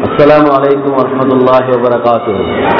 السلام عليكم ورحمة الله وبركاته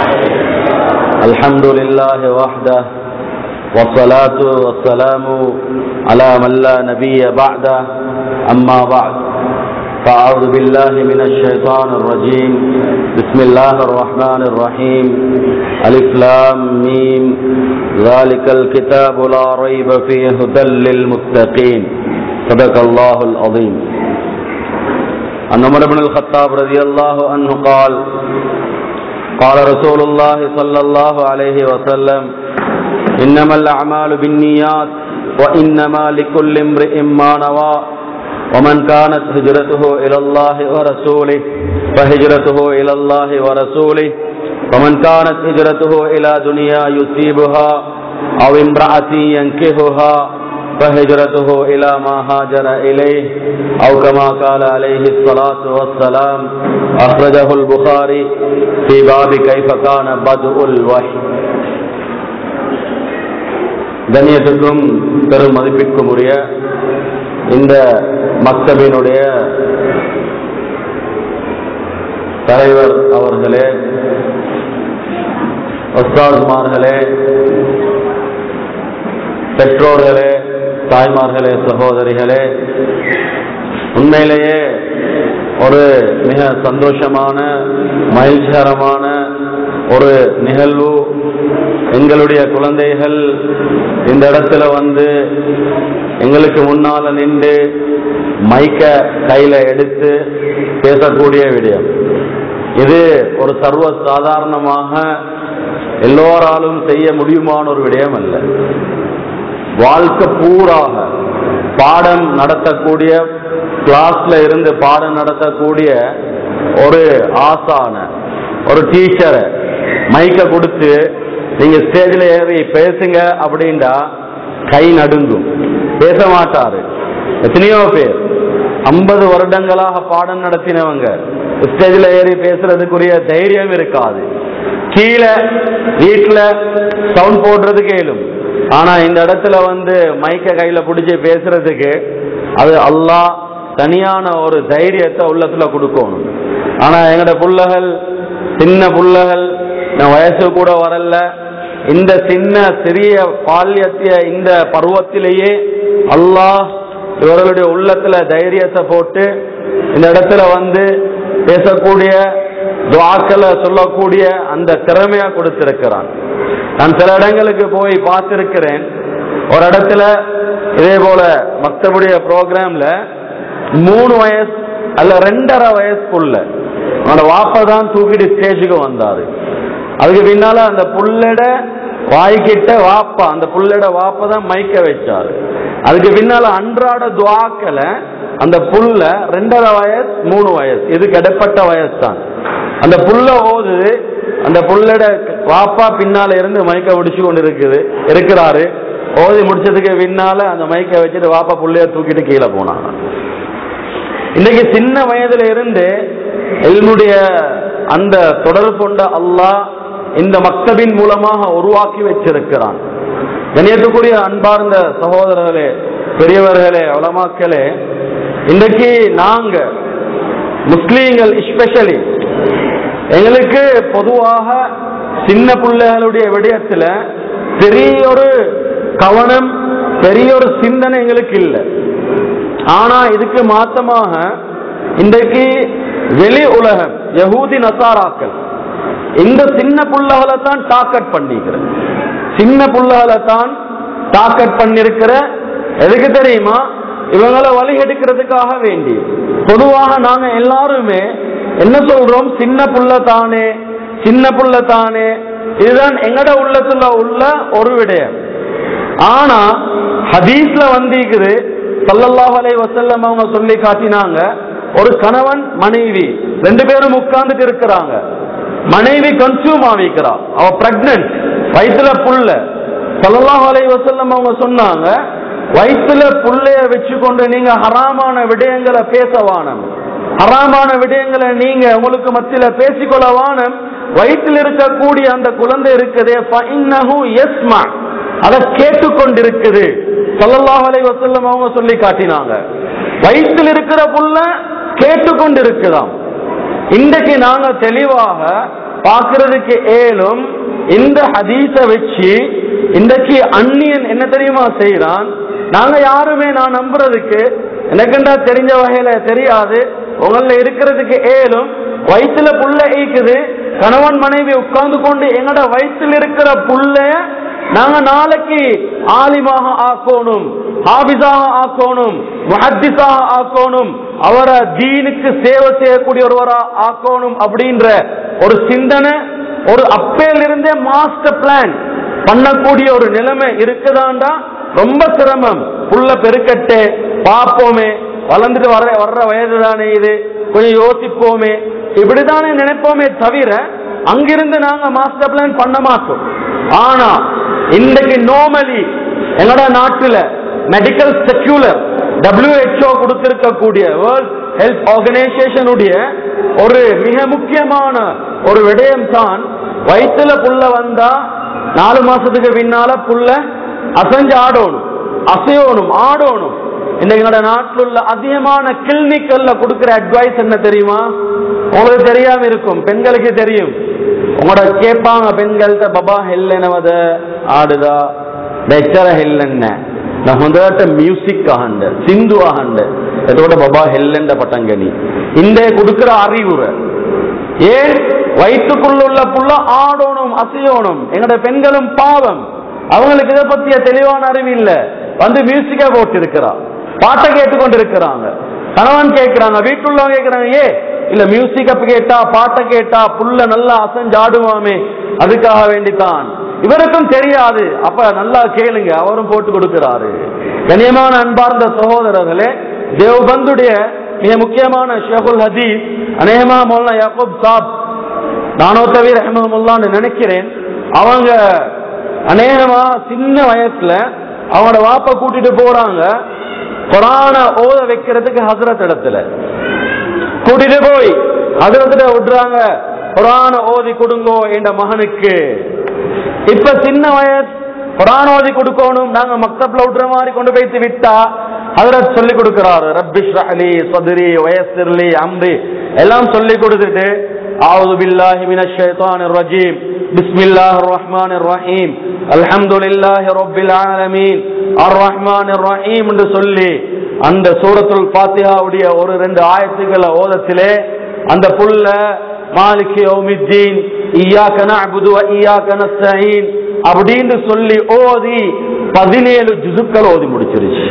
الحمد لله وحده والصلاة والسلام على من لا نبي بعده أما بعد فأعوذ بالله من الشيطان الرجيم بسم الله الرحمن الرحيم ألف لام ميم ذلك الكتاب لا ريب فيه هدى للمتقين صدق الله العظيم عن عمر بن الخطاب رضي الله عنه قال قال رسول الله صلى الله عليه وسلم إنما الأعمال بالنيات وإنما لكل امرئ ما نوى ومن كانت هجرته إلى الله ورسوله فهجرته إلى الله ورسوله ومن كانت هجرته إلى دنيا يصيبها أو امرأة ينكهها فهجرته إلى ما هاجر إليه أو كما قال عليه الصلاة والسلام أخرجه البخاري في باب كيف كان بدء الوحي கண்ணியத்துக்கும் பெரும் மதிப்பிற்கும் உரிய இந்த மக்தபினுடைய தலைவர் அவர்களே ஒஸ்தாதுமார்களே பெற்றோர்களே தாய்மார்களே சகோதரிகளே உண்மையிலேயே ஒரு மிக சந்தோஷமான மகிழ்ச்சிகரமான ஒரு நிகழ்வு எங்களுடைய குழந்தைகள் இந்த இடத்துல வந்து எங்களுக்கு முன்னால நின்று மைக்க கையில எடுத்து பேசக்கூடிய விடயம் இது ஒரு சர்வ சாதாரணமாக எல்லோராலும் செய்ய முடியுமான ஒரு விடயம் அல்ல வாழ்க்கை பூராக பாடம் நடத்தக்கூடிய கிளாஸ்ல இருந்து பாடம் நடத்தக்கூடிய ஒரு ஆசான ஒரு டீச்சரை மைக்க கொடுத்து நீங்க ஸ்டேஜில் ஏறி பேசுங்க அப்படின்டா கை நடுங்கும் பேச மாட்டாரு எத்தனையோ பேர் ஐம்பது வருடங்களாக பாடம் நடத்தினவங்க ஸ்டேஜில் ஏறி பேசுறதுக்குரிய தைரியம் இருக்காது கீழே வீட்டில் சவுண்ட் போடுறது கேளும் ஆனா இந்த இடத்துல வந்து மைக்க கையில பிடிச்சி பேசுறதுக்கு அது அல்லாஹ் தனியான ஒரு தைரியத்தை உள்ளத்துல கொடுக்கணும் ஆனா எங்கட புள்ளகள் சின்ன புள்ளகள் நான் வயசு கூட வரல இந்த சின்ன சிறிய பால்யத்திய இந்த பருவத்திலேயே அல்லாஹ் இவர்களுடைய உள்ளத்துல தைரியத்தை போட்டு இந்த இடத்துல வந்து பேசக்கூடிய துவாக்களை சொல்லக்கூடிய அந்த திறமையா கொடுத்திருக்கிறான் நான் சில இடங்களுக்கு போய் பார்த்திருக்கிறேன் ஒரு இடத்துல இதே போல மக்தபுடைய ப்ரோக்ராம்ல மூணு வயசு அல்ல ரெண்டரை வயசுக்குள்ள அவனோட வாப்ப தான் தூக்கிட்டு ஸ்டேஜுக்கு வந்தாரு அதுக்கு பின்னால அந்த புள்ளட வாய்க்கிட்ட வாப்பா அந்த புள்ளட வாப்ப தான் மைக்க வச்சாரு அதுக்கு பின்னால அன்றாட துவாக்களை அந்த புல்ல ரெண்டரை வயசு மூணு வயசு இது கிடைப்பட்ட வயசு தான் அந்த புல்ல ஓதுது அந்த புள்ளட வாப்பா பின்னால இருந்து மைக்க முடிச்சு கொண்டு இருக்குது இருக்கிறாரு ஓதி முடிச்சதுக்கு பின்னால அந்த மைக்க வச்சுட்டு வாப்பா புள்ளைய தூக்கிட்டு கீழே போனாங்க இன்னைக்கு சின்ன வயதுல இருந்து என்னுடைய அந்த தொடர்பு கொண்ட அல்லாஹ் இந்த மக்தபின் மூலமாக உருவாக்கி வச்சிருக்கிறான் கணியத்துக்குரிய அன்பார்ந்த சகோதரர்களே பெரியவர்களே உலமாக்களே இன்றைக்கு நாங்க முஸ்லீம்கள் ஸ்பெஷலி எங்களுக்கு பொதுவாக சின்ன பிள்ளைகளுடைய விடயத்துல பெரிய ஒரு கவனம் பெரிய ஒரு சிந்தனை எங்களுக்கு இல்லை ஆனா இதுக்கு மாத்தமாக இன்றைக்கு வெளி உலகம் யகூதி நசாராக்கள் இந்த சின்ன புள்ளகளை தான் டாக்கெட் பண்ணிக்கிற சின்ன புள்ளகளை தான் டாக்கெட் பண்ணிருக்கிற எதுக்கு தெரியுமா இவங்களை வழி எடுக்கிறதுக்காக வேண்டி பொதுவாக நாங்க எல்லாருமே என்ன சொல்றோம் சின்ன புள்ள தானே சின்ன புள்ள தானே இதுதான் எங்கட உள்ளத்துல உள்ள ஒரு விடயம் ஆனா ஹதீஸ்ல வந்திருக்குது சல்லல்லாஹ் அலை வசல்லம் அவங்க சொல்லி காட்டினாங்க ஒரு கணவன் மனைவி ரெண்டு பேரும் உட்கார்ந்துட்டு இருக்கிறாங்க மனைவி கன்சியூம் ஆவிக்கிறா அவ பிரெக்னன்ட் வயிற்றுல புள்ள சல்லல்லாஹ் அலை வசல்லம் அவங்க சொன்னாங்க வயிற்றுல புள்ளைய வச்சுக்கொண்டு நீங்க ஹராமான விடயங்களை பேசவானம் ஹராமான விடயங்களை நீங்க உங்களுக்கு மத்தியில பேசிக்கொள்ள வானம் வயிற்றில் இருக்கக்கூடிய அந்த குழந்தை இருக்குதே எஸ்மா அதை கேட்டுக்கொண்டிருக்குது சல்லல்லாஹ் அலைஹி வஸல்லம் அவங்க சொல்லி காட்டினாங்க வயிற்றில் இருக்கிற புள்ள கேட்டுக்கொண்டிருக்குதாம் இன்றைக்கு நாங்க தெளிவாக பார்க்கிறதுக்கு ஏலும் இந்த ஹதீஸ வச்சு இன்றைக்கு அந்நியன் என்ன தெரியுமா செய்யறான் நாங்க யாருமே நான் நம்புறதுக்கு எனக்குண்டா தெரிஞ்ச வகையில தெரியாது உங்கள இருக்கிறதுக்கு ஏலும் வயிற்றுல புள்ள ஈக்குது கணவன் மனைவி உட்கார்ந்து கொண்டு எங்கட வயிற்றில் இருக்கிற புள்ளைய நாங்க நாளைக்கு ஆலிமாக ஆக்கணும் ஹாபிஸாக ஆக்கணும் முஹத்திஸாக ஆக்கணும் அவரை தீனுக்கு சேவை செய்யக்கூடிய ஒருவரா ஆக்கணும் அப்படின்ற ஒரு சிந்தனை ஒரு அப்பையிலிருந்தே மாஸ்டர் பிளான் பண்ணக்கூடிய ஒரு நிலைமை இருக்குதாண்டா ரொம்ப சிரமம் புள்ள பெருக்கட்டே பார்ப்போமே வளர்ந்துட்டு வர்ற வர்ற வயது தானே இது கொஞ்சம் யோசிப்போமே இப்படிதானே நினைப்போமே தவிர அங்கிருந்து நாங்க மாஸ்டர் பிளான் பண்ண மாட்டோம் ஆனா இன்றைக்கு நோமலி எங்கட நாட்டுல மெடிக்கல் செக்யூலர் WHO கொடுத்திருக்கக்கூடிய வேர்ல்ட் ஹெல்த் ஆர்கனைசேஷனுடைய ஒரு மிக முக்கியமான ஒரு விடயம் தான் வயிற்றுல புள்ள வந்தா நாலு மாசத்துக்கு பின்னால புள்ள அசைஞ்சு ஆடணும் அசையோணும் ஆடணும் இன்னைக்கு என்னோட நாட்டில் உள்ள அதிகமான கிளினிக்கல்ல கொடுக்கிற அட்வைஸ் என்ன தெரியுமா உங்களுக்கு தெரியாம இருக்கும் பெண்களுக்கு தெரியும் உங்களோட கேட்பாங்க பெண்கள்கிட்ட பபா ஹெல்லனவத ஆடுதா ಬೆಚ್ಚರ ಹೆಲ್ಲನ್ನ ನಾ ಹೊಂದಾಟ ಮ್ಯೂಸಿಕ್ ஆகண்ட சிந்து ஆகண்ட இதோட பபா ஹெல்லண்ட பட்டங்கனி இந்த கொடுக்கிற அறிவுரை ஏன் வயிற்றுக்குள்ள உள்ள புள்ள ஆடணும் அசையோணும் எங்கட பெண்களும் பாவம் அவங்களுக்கு இதை பத்திய தெளிவான அறிவு இல்ல வந்து மியூசிக்கா போட்டு இருக்கிறா பாட்டை கேட்டுக்கொண்டு இருக்கிறாங்க கணவன் கேட்கிறாங்க வீட்டுள்ளவங்க கேட்கிறாங்க ஏ இல்ல மியூசிக் அப்ப கேட்டா பாட்டை கேட்டா புள்ள நல்லா அசைஞ்சு ஆடுவாமே அதுக்காக வேண்டித்தான் இவருக்கும் தெரியாது அப்ப நல்லா கேளுங்க அவரும் போட்டு கொடுக்கிறாரு கண்ணியமான அன்பார்ந்த சகோதரர்களே தேவபந்துடைய மிக முக்கியமான ஷேகுல் ஹதீஸ் அநேகமா மௌலானா யாக்கூப் சாப் நானோத்தவி ரஹமதுல்லான்னு நினைக்கிறேன் அவங்க அநேகமா சின்ன வயசுல அவனோட வாப்ப கூட்டிட்டு போறாங்க குரான ஓத வைக்கிறதுக்கு ஹசரத் இடத்துல கூட்டிட்டு போய் ஹசரத்துல விடுறாங்க குரான ஓதி கொடுங்கோ என்ற மகனுக்கு இப்ப சின்ன வயசு குரான் ஓதி கொடுக்கணும் நாங்க மக்தப்ல விடுற மாதிரி கொண்டு போய்த்து விட்டா ஹசரத் சொல்லி கொடுக்கிறாரு ரப்பிஷ் அலி சதுரி வயசிர்லி அம்ரி எல்லாம் சொல்லி கொடுத்துட்டு أعوذ بالله من الشيطان الرجيم بسم الله الرحمن الرحيم الحمد لله رب العالمين الرحمن الرحيم என்று சொல்லி அந்த சூரத்துல் ஃபாத்திஹாவுடைய ஒரு ரெண்டு ஆயத்துக்களை ஓதத்திலே அந்த புல்ல மாலிக் யௌமித்தீன் இய்யாக நஅபுது வ இய்யாக நஸ்தஈன் அப்படின்னு சொல்லி ஓதி பதினேழு ஜுசுக்கள் ஓதி முடிச்சிருச்சு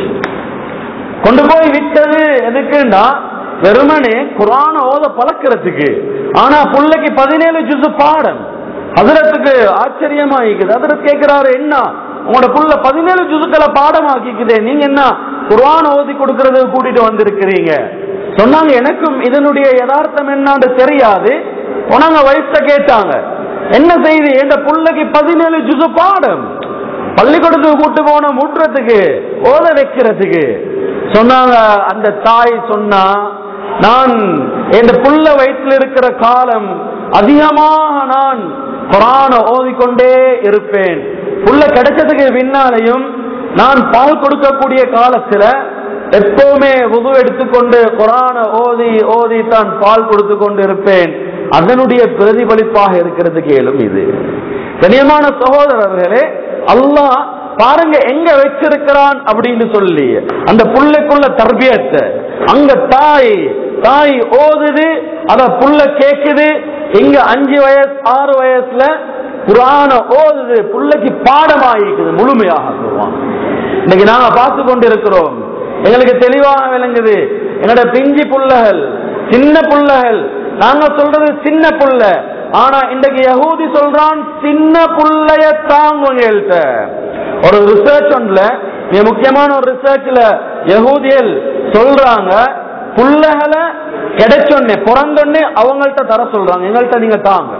கொண்டு போய் விட்டது எதுக்குன்னா வெறுமனே குரான ஓத பழக்கிறதுக்கு ஆனா புள்ளைக்கு பதினேழு ஜுசு பாடம் ஹசரத்துக்கு ஆச்சரியமா இருக்குது ஹசரத் கேட்கிறாரு என்ன உங்களோட புள்ள பதினேழு ஜுசுக்களை பாடமாக்கிக்குதே நீங்க என்ன குரான் ஓதி கொடுக்கறது கூட்டிட்டு வந்திருக்கிறீங்க சொன்னாங்க எனக்கும் இதனுடைய யதார்த்தம் என்னன்னு தெரியாது உனங்க வயச கேட்டாங்க என்ன செய்தி என்ற புள்ளைக்கு பதினேழு ஜுசு பாடம் பள்ளிக்கூடத்துக்கு கூட்டு போன மூட்டுறதுக்கு ஓத வைக்கிறதுக்கு சொன்னாங்க அந்த தாய் சொன்னா நான் என் புள்ள வயிற்றில் இருக்கிற காலம் அதிகமாக நான் குரான ஓதிக்கொண்டே இருப்பேன் புள்ள கிடைச்சதுக்கு பின்னாலையும் நான் பால் கொடுக்கக்கூடிய காலத்துல எப்பவுமே உது எடுத்துக்கொண்டு குரான ஓதி ஓதி தான் பால் கொடுத்து கொண்டு இருப்பேன் அதனுடைய பிரதிபலிப்பாக இருக்கிறது கேளும் இது கண்ணியமான சகோதரர்களே அல்லாஹ் பாருங்க எங்க வச்சிருக்கிறான் அப்படின்னு சொல்லி அந்த புள்ளைக்குள்ள தர்பியத்தை அங்க தாய் தாய் ஓதுது அத புள்ள கேக்குது இங்க அஞ்சு வயசு ஆறு வயசுல குரான ஓதுது புள்ளைக்கு பாடமாயிருக்குது முழுமையாக சொல்லுவான் இன்னைக்கு நாங்க பார்த்து கொண்டு இருக்கிறோம் எங்களுக்கு தெளிவாக விளங்குது எங்களோட பிஞ்சி புள்ளகள் சின்ன புள்ளகள் நாங்க சொல்றது சின்ன புள்ள ஆனா இன்றைக்கு யகூதி சொல்றான் சின்ன புள்ளைய தாங்குங்கள்ட்ட ஒரு ரிசர்ச் ஒன்றுல மிக முக்கியமான ஒரு ரிசர்ச்ல யகூதியல் சொல்றாங்க புள்ளைகளை கிடைச்சொன்னே பிறந்தொன்னே அவங்கள்ட்ட தர சொல்றாங்க எங்கள்கிட்ட நீங்க தாங்க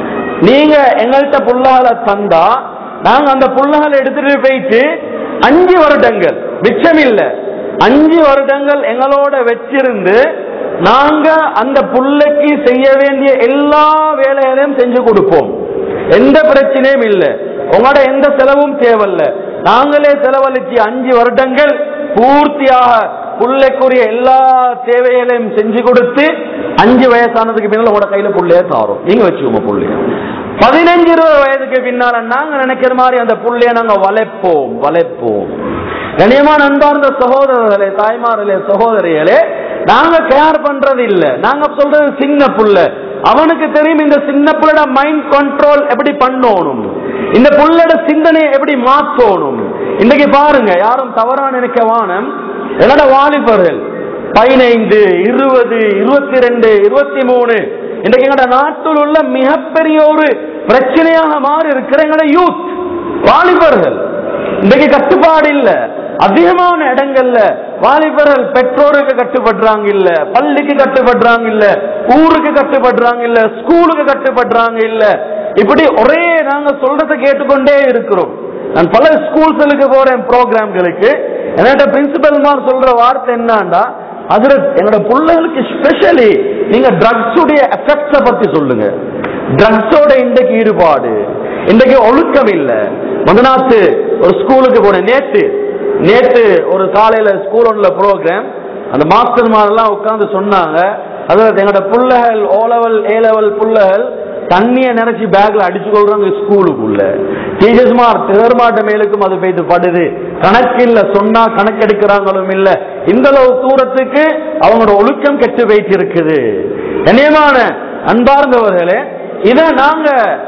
நீங்க எங்கள்கிட்ட புள்ளகளை தந்தா நாங்க அந்த புள்ளகளை எடுத்துட்டு போயிட்டு அஞ்சு வருடங்கள் மிச்சம் இல்ல அஞ்சு வருடங்கள் எங்களோட வச்சிருந்து நாங்க அந்த புள்ளைக்கு செய்ய வேண்டிய எல்லா வேலைகளையும் செஞ்சு கொடுப்போம் எந்த பிரச்சனையும் இல்லை உங்களோட எந்த செலவும் தேவையில்ல நாங்களே செலவழிச்சு அஞ்சு வருடங்கள் பூர்த்தியாக புள்ளைக்குரிய எல்லா தேவைகளையும் செஞ்சு கொடுத்து அஞ்சு வயசானதுக்கு பின்னால உங்களோட கையில புள்ளைய தாரோம் நீங்க வச்சுக்கோங்க புள்ளைய பதினஞ்சு இருபது வயதுக்கு பின்னால நாங்க நினைக்கிற மாதிரி அந்த புள்ளைய நாங்க வளைப்போம் வளைப்போம் கண்ணியமான அன்பார்ந்த சகோதரர்களே தாய்மார்களே சகோதரிகளே நாங்க கேர் பண்றது இல்ல நாங்க சொல்றது சின்ன புள்ள அவனுக்கு தெரியும் இந்த சின்ன புள்ளோட மைண்ட் கண்ட்ரோல் எப்படி பண்ணணும் இந்த புள்ளோட சிந்தனையை எப்படி மாற்றணும் இன்னைக்கு பாருங்க யாரும் தவறா நினைக்க வானம் என்னோட வாலிபர்கள் பதினைந்து இருபது இருபத்தி ரெண்டு இருபத்தி மூணு இன்றைக்கு எங்களோட நாட்டில் உள்ள மிகப்பெரிய ஒரு பிரச்சனையாக மாறி இருக்கிற எங்களோட யூத் வாலிபர்கள் இன்றைக்கு கட்டுப்பாடு இல்ல அதிகமான இடங்கள்ல வாலிபர்கள் பெற்றோருக்கு கட்டுப்படுறாங்க இல்ல பள்ளிக்கு கட்டுப்படுறாங்க இல்ல ஊருக்கு கட்டுப்படுறாங்க இல்ல ஸ்கூலுக்கு கட்டுப்படுறாங்க இல்ல இப்படி ஒரே நாங்க சொல்றதை கேட்டுக்கொண்டே இருக்கிறோம் நான் பல ஸ்கூல்ஸ்களுக்கு போறேன் ப்ரோக்ராம்களுக்கு என்னோட பிரின்சிபல் சொல்ற வார்த்தை என்னன்னா அதுல என்னோட பிள்ளைகளுக்கு ஸ்பெஷலி நீங்க ட்ரக்ஸ் உடைய எஃபெக்ட்ஸ பத்தி சொல்லுங்க ட்ரக்ஸோட இன்றைக்கு ஈடுபாடு இன்றைக்கு ஒழுக்கம் இல்ல மதனாத்து ஒரு ஸ்கூலுக்கு போனேன் நேத்து நேத்து ஒரு காலையில ஸ்கூல் ஒன்ல ப்ரோக்ராம் அந்த மாஸ்டர் மாதிரிலாம் உட்கார்ந்து சொன்னாங்க அதாவது எங்களோட புள்ளைகள் ஓ லெவல் ஏ லெவல் புள்ளைகள் தண்ணிய நினைச்சு பேக்ல அடிச்சு கொள்றாங்க ஸ்கூலுக்குள்ள டீச்சர்ஸ் மார் தேர்மாட்ட மேலுக்கும் அது போயிட்டு படுது கணக்கு இல்ல சொன்னா கணக்கெடுக்கிறாங்களும் இல்ல இந்த அளவு தூரத்துக்கு அவங்களோட ஒழுக்கம் கெட்டு போயிட்டு இருக்குது கண்ணியமான அன்பார்ந்தவர்களே இதை நாங்க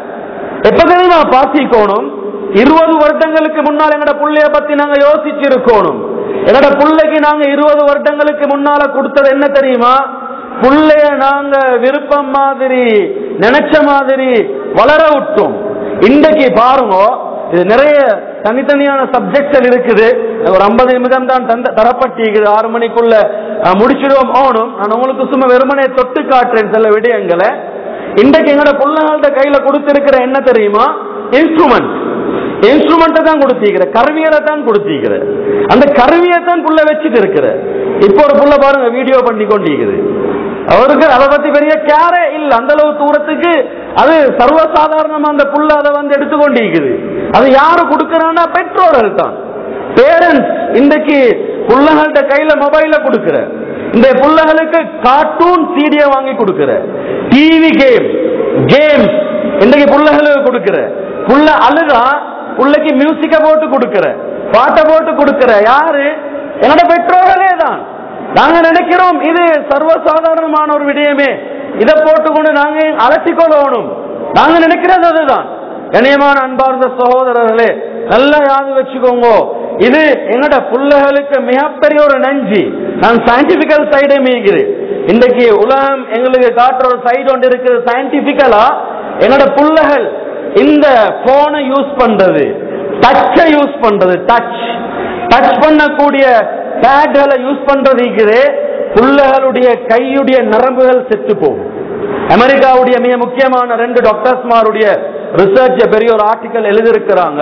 எப்ப தெரியுமா பாசிக்கணும் இருபது வருடங்களுக்கு முன்னால் எங்கட புள்ளைய பத்தி நாங்க யோசிச்சு இருக்கணும் எங்கட புள்ளைக்கு நாங்க இருபது வருடங்களுக்கு முன்னால கொடுத்தது என்ன தெரியுமா புள்ளைய நாங்க விருப்பம் மாதிரி நினைச்ச மாதிரி வளர விட்டோம் இன்றைக்கு பாருங்க இது நிறைய தனித்தனியான சப்ஜெக்ட்கள் இருக்குது ஒரு ஐம்பது நிமிடம் தான் தந்த தரப்பட்டிருக்குது ஆறு மணிக்குள்ள அஹ், முடிச்சிடுவோம் ஆகணும் நான் உங்களுக்கு சும்மா வெறுமனே தொட்டு காட்டுறேன் சில விடயங்களை இன்றைக்கு எங்களோட பிள்ளைங்கள்ட்ட கையில கொடுத்திருக்கிற என்ன தெரியுமா இன்ஸ்ட்ருமெண்ட் இன்ஸ்ட்ருமெண்ட்டை தான் கொடுத்திருக்கிற கருவியலை தான் கொடுத்திருக்கிற அந்த கருவியை தான் புள்ள வச்சுட்டு இருக்கிற இப்போ ஒரு புள்ள பாருங்க வீடியோ பண்ணி கொண்டிருக்குது அவருக்கு அதை பத்தி பெரிய கேரே இல்ல அந்த அளவு தூரத்துக்கு அது சர்வசாதாரணமா அந்த புள்ள அதை வந்து எடுத்துக்கொண்டிருக்குது அது யாரு கொடுக்கறான்னா பெற்றோர்கள் தான் பேரண்ட்ஸ் இன்றைக்கு புள்ளகள்கிட்ட கையில மொபைல கொடுக்கிற இந்த புள்ளகளுக்கு கார்ட்டூன் சீடியை வாங்கி கொடுக்கிற டிவி கேம் கேம்ஸ் இன்றைக்கு புள்ளகளுக்கு கொடுக்கிற புள்ள அழுதா புள்ளைக்கு மியூசிக்க போட்டு கொடுக்கிற பாட்டை போட்டு கொடுக்கிற யாரு என்னோட பெற்றோர்களே தான் நாங்க நினைக்கிறோம் இது சர்வசாதாரணமான ஒரு விடயமே இதை போட்டுக்கொண்டு நாங்க அலட்டிக்கொள்ளணும் நாங்க நினைக்கிறது அதுதான் கண்ணியமான அன்பார்ந்த சகோதரர்களே நல்லா யாது வச்சுக்கோங்க இது எங்கட பிள்ளைகளுக்கு மிகப்பெரிய ஒரு நஞ்சு நான் சயின்டிபிக்கல் சைடே மீகிறேன் இன்றைக்கு உலகம் எங்களுக்கு காட்டுற ஒரு சைடு ஒன்று இருக்குது சயின்டிபிக்கலா எங்கட பிள்ளைகள் இந்த போனை யூஸ் பண்றது டச்சை யூஸ் பண்றது டச் டச் பண்ணக்கூடிய பேட்களை யூஸ் பண்றது இருக்குது பிள்ளைகளுடைய கையுடைய நரம்புகள் செத்து போகும் அமெரிக்காவுடைய மிக முக்கியமான ரெண்டு டாக்டர்ஸ்மாருடைய ரிசர்ச் பெரிய ஒரு ஆர்டிக்கல் எழுதியிருக்கிறாங்க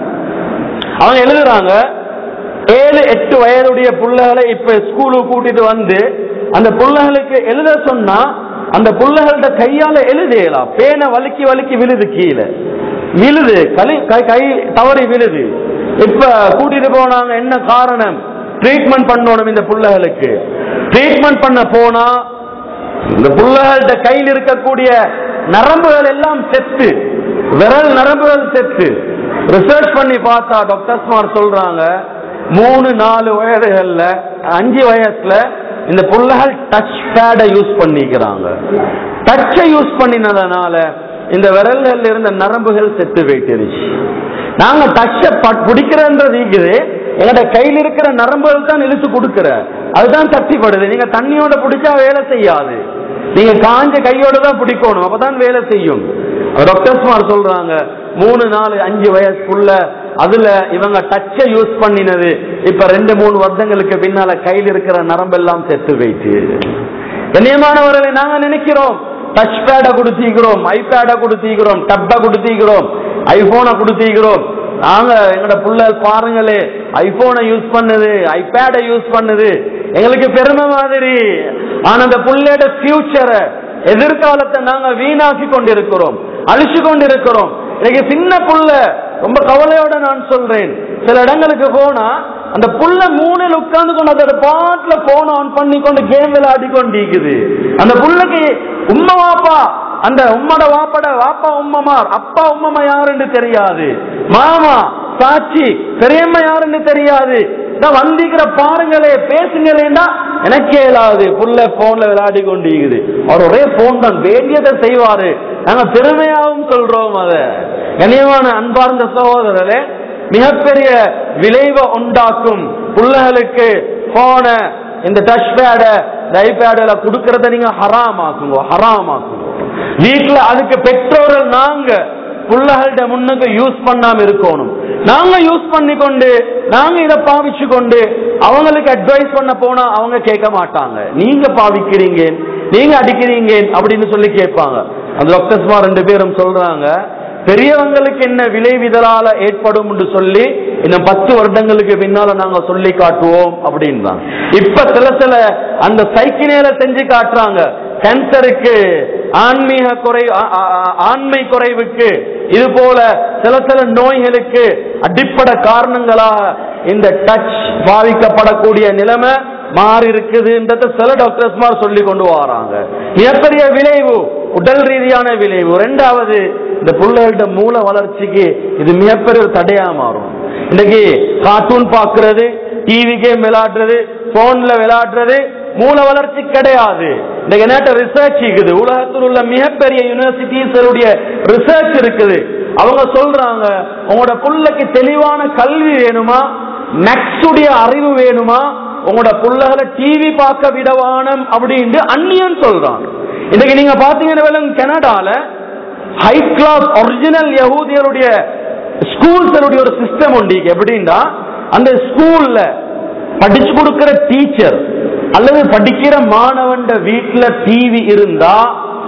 அவங்க எழுதுறாங்க ஏழு எட்டு வயதுடைய புள்ளைகளை இப்ப ஸ்கூலுக்கு கூட்டிட்டு வந்து அந்த புள்ளைகளுக்கு எழுத சொன்னா அந்த புள்ளைகள்ட்ட கையால எழுதலாம் பேனை வலிக்கி வலிக்கி விழுது கீழே விழுது கை கை- கை தவறி விழுது இப்ப கூட்டிட்டு போனாங்க என்ன காரணம் ட்ரீட்மெண்ட் பண்ணணும் இந்த புள்ளைகளுக்கு ட்ரீட்மெண்ட் பண்ண போனா இந்த புள்ளகள்கிட்ட கையில் இருக்கக்கூடிய நரம்புகள் எல்லாம் செத்து விரல் நரம்புகள் செத்து ரிசர்ச் பண்ணி பார்த்தா டாக்டர்ஸ்மார் சொல்றாங்க மூணு நாலு வயதுகள்ல அஞ்சு வயசுல இந்த புள்ளகள் டச் பேடை யூஸ் பண்ணிக்கிறாங்க டச்சை யூஸ் பண்ணினதுனால இந்த விரல்கள்ல இருந்த நரம்புகள் செத்து போயிட்டுருச்சு நாங்க டச்சை பிடிக்கிறன்றது இருக்குது எங்கட கையில் இருக்கிற நரம்புகள் தான் இழுத்து கொடுக்கிற அதுதான் தட்டிப்படுது நீங்க தண்ணியோட பிடிச்சா வேலை செய்யாது நீங்க காஞ்ச கையோட தான் பிடிக்கணும் அப்பதான் வேலை செய்யும் டாக்டர்ஸ்மார் சொல்றாங்க மூணு நாலு அஞ்சு வயசுக்குள்ள அதுல இவங்க டச்சை யூஸ் பண்ணினது இப்ப ரெண்டு மூணு வருடங்களுக்கு பின்னால கையில் இருக்கிற நரம்பெல்லாம் செத்து போயிட்டு கண்ணியமானவர்களை நாங்க நினைக்கிறோம் டச் பேட கொடுத்திக்கிறோம் ஐபேட கொடுத்திக்கிறோம் டப்ப கொடுத்திக்கிறோம் ஐபோனை கொடுத்திக்கிறோம் நாங்க எங்கட புள்ள பாருங்களே ஐபோனை யூஸ் பண்ணுது ஐபேட யூஸ் பண்ணுது எங்களுக்கு பெருமை மாதிரி ஆனா அந்த புள்ளையோட ஃபியூச்சரை எதிர்காலத்தை நாங்க வீணாக்கி கொண்டிருக்கிறோம் அழிச்சு கொண்டிருக்கிறோம் இன்னைக்கு சின்ன புள்ள ரொம்ப கவலையோட நான் சொல்றேன் சில இடங்களுக்கு போனா அந்த புள்ள மூலையில உட்கார்ந்து கொண்டு அதோட பாட்டுல போன் ஆன் பண்ணி கொண்டு கேம் விளையாடி கொண்டு இருக்குது அந்த புள்ளைக்கு உம்மா வாப்பா அந்த உம்மட வாப்பட வாப்பா உம்மமார் அப்பா உம்மமா யாருன்னு தெரியாது மாமா சாட்சி பெரியம்மா யாருன்னு தெரியாது நான் வந்திக்கிற பாருங்களே பேசுங்களேன்னா எனக்கே இயலாது புள்ள போன்ல விளையாடி கொண்டிருக்குது அவர் ஒரே போன் தான் வேண்டியதை செய்வாரு நாங்க பெருமையாவும் சொல்றோம் அத கனியமான அன்பார்ந்த சகோதரரே மிகப்பெரிய விளைவை உண்டாக்கும் பிள்ளைகளுக்கு போன இந்த டச் பேட இந்த ஐபேட கொடுக்கறத நீங்க ஹராம் ஆக்குங்க ஹராம் ஆக்குங்க வீட்டுல அதுக்கு பெற்றோர்கள் நாங்க பிள்ளைகள்ட முன்னுக்கு யூஸ் பண்ணாம இருக்கணும் நாங்க யூஸ் பண்ணி கொண்டு நாங்க இதை பாவிச்சு கொண்டு அவங்களுக்கு அட்வைஸ் பண்ண போனா அவங்க கேட்க மாட்டாங்க நீங்க பாவிக்கிறீங்க நீங்க அடிக்கிறீங்க அப்படின்னு சொல்லி கேட்பாங்க அந்த டாக்டர்ஸ்மா ரெண்டு பேரும் சொல்றாங்க பெரியவங்களுக்கு என்ன விளைவிதலால ஏற்படும் என்று சொல்லி இன்னும் பத்து வருடங்களுக்கு பின்னால நாங்க சொல்லி காட்டுவோம் அப்படின்னு இப்ப சில சில அந்த சைக்கிளேல செஞ்சு காட்டுறாங்க கேன்சருக்கு ஆன்மீக குறை ஆ- ஆ- ஆண்மை குறைவுக்கு இது போல சில சில நோய்களுக்கு அடிப்படை காரணங்களாக இந்த டச் பாதிக்கப்படக்கூடிய நிலைமை மாறி இருக்குதுன்றத சில டாக்டர்ஸ் சொல்லி கொண்டு வராங்க மிகப்பெரிய விளைவு உடல் ரீதியான விளைவு ரெண்டாவது இந்த பிள்ளைகளோட மூல வளர்ச்சிக்கு இது மிகப்பெரிய ஒரு தடையா மாறும் இன்னைக்கு கார்ட்டூன் பார்க்கிறது டிவி கேம் விளையாடுறது போன்ல விளையாடுறது மூல வளர்ச்சி கிடையாது இன்னைக்கு என்ன ரிசர்ச் இருக்குது உலகத்தில் உள்ள மிகப்பெரிய யூனிவர்சிட்டிஸ் ரிசர்ச் இருக்குது அவங்க சொல்றாங்க உங்களோட புள்ளைக்கு தெளிவான கல்வி வேணுமா மேக்ஸுடைய அறிவு வேணுமா உங்களோட புள்ளைகளை டிவி பார்க்க விடவானம் அப்படின்னு அந்நியன் சொல்றான் இன்னைக்கு நீங்க பாத்தீங்கன்னா கனடால ஹை கிளாஸ் ஒரிஜினல் யகூதியருடைய ஸ்கூல்ஸருடைய ஒரு சிஸ்டம் உண்டு எப்படின்னா அந்த ஸ்கூல்ல படிச்சு கொடுக்கிற டீச்சர் அல்லது படிக்கிற மாணவன் வீட்டுல டிவி இருந்தா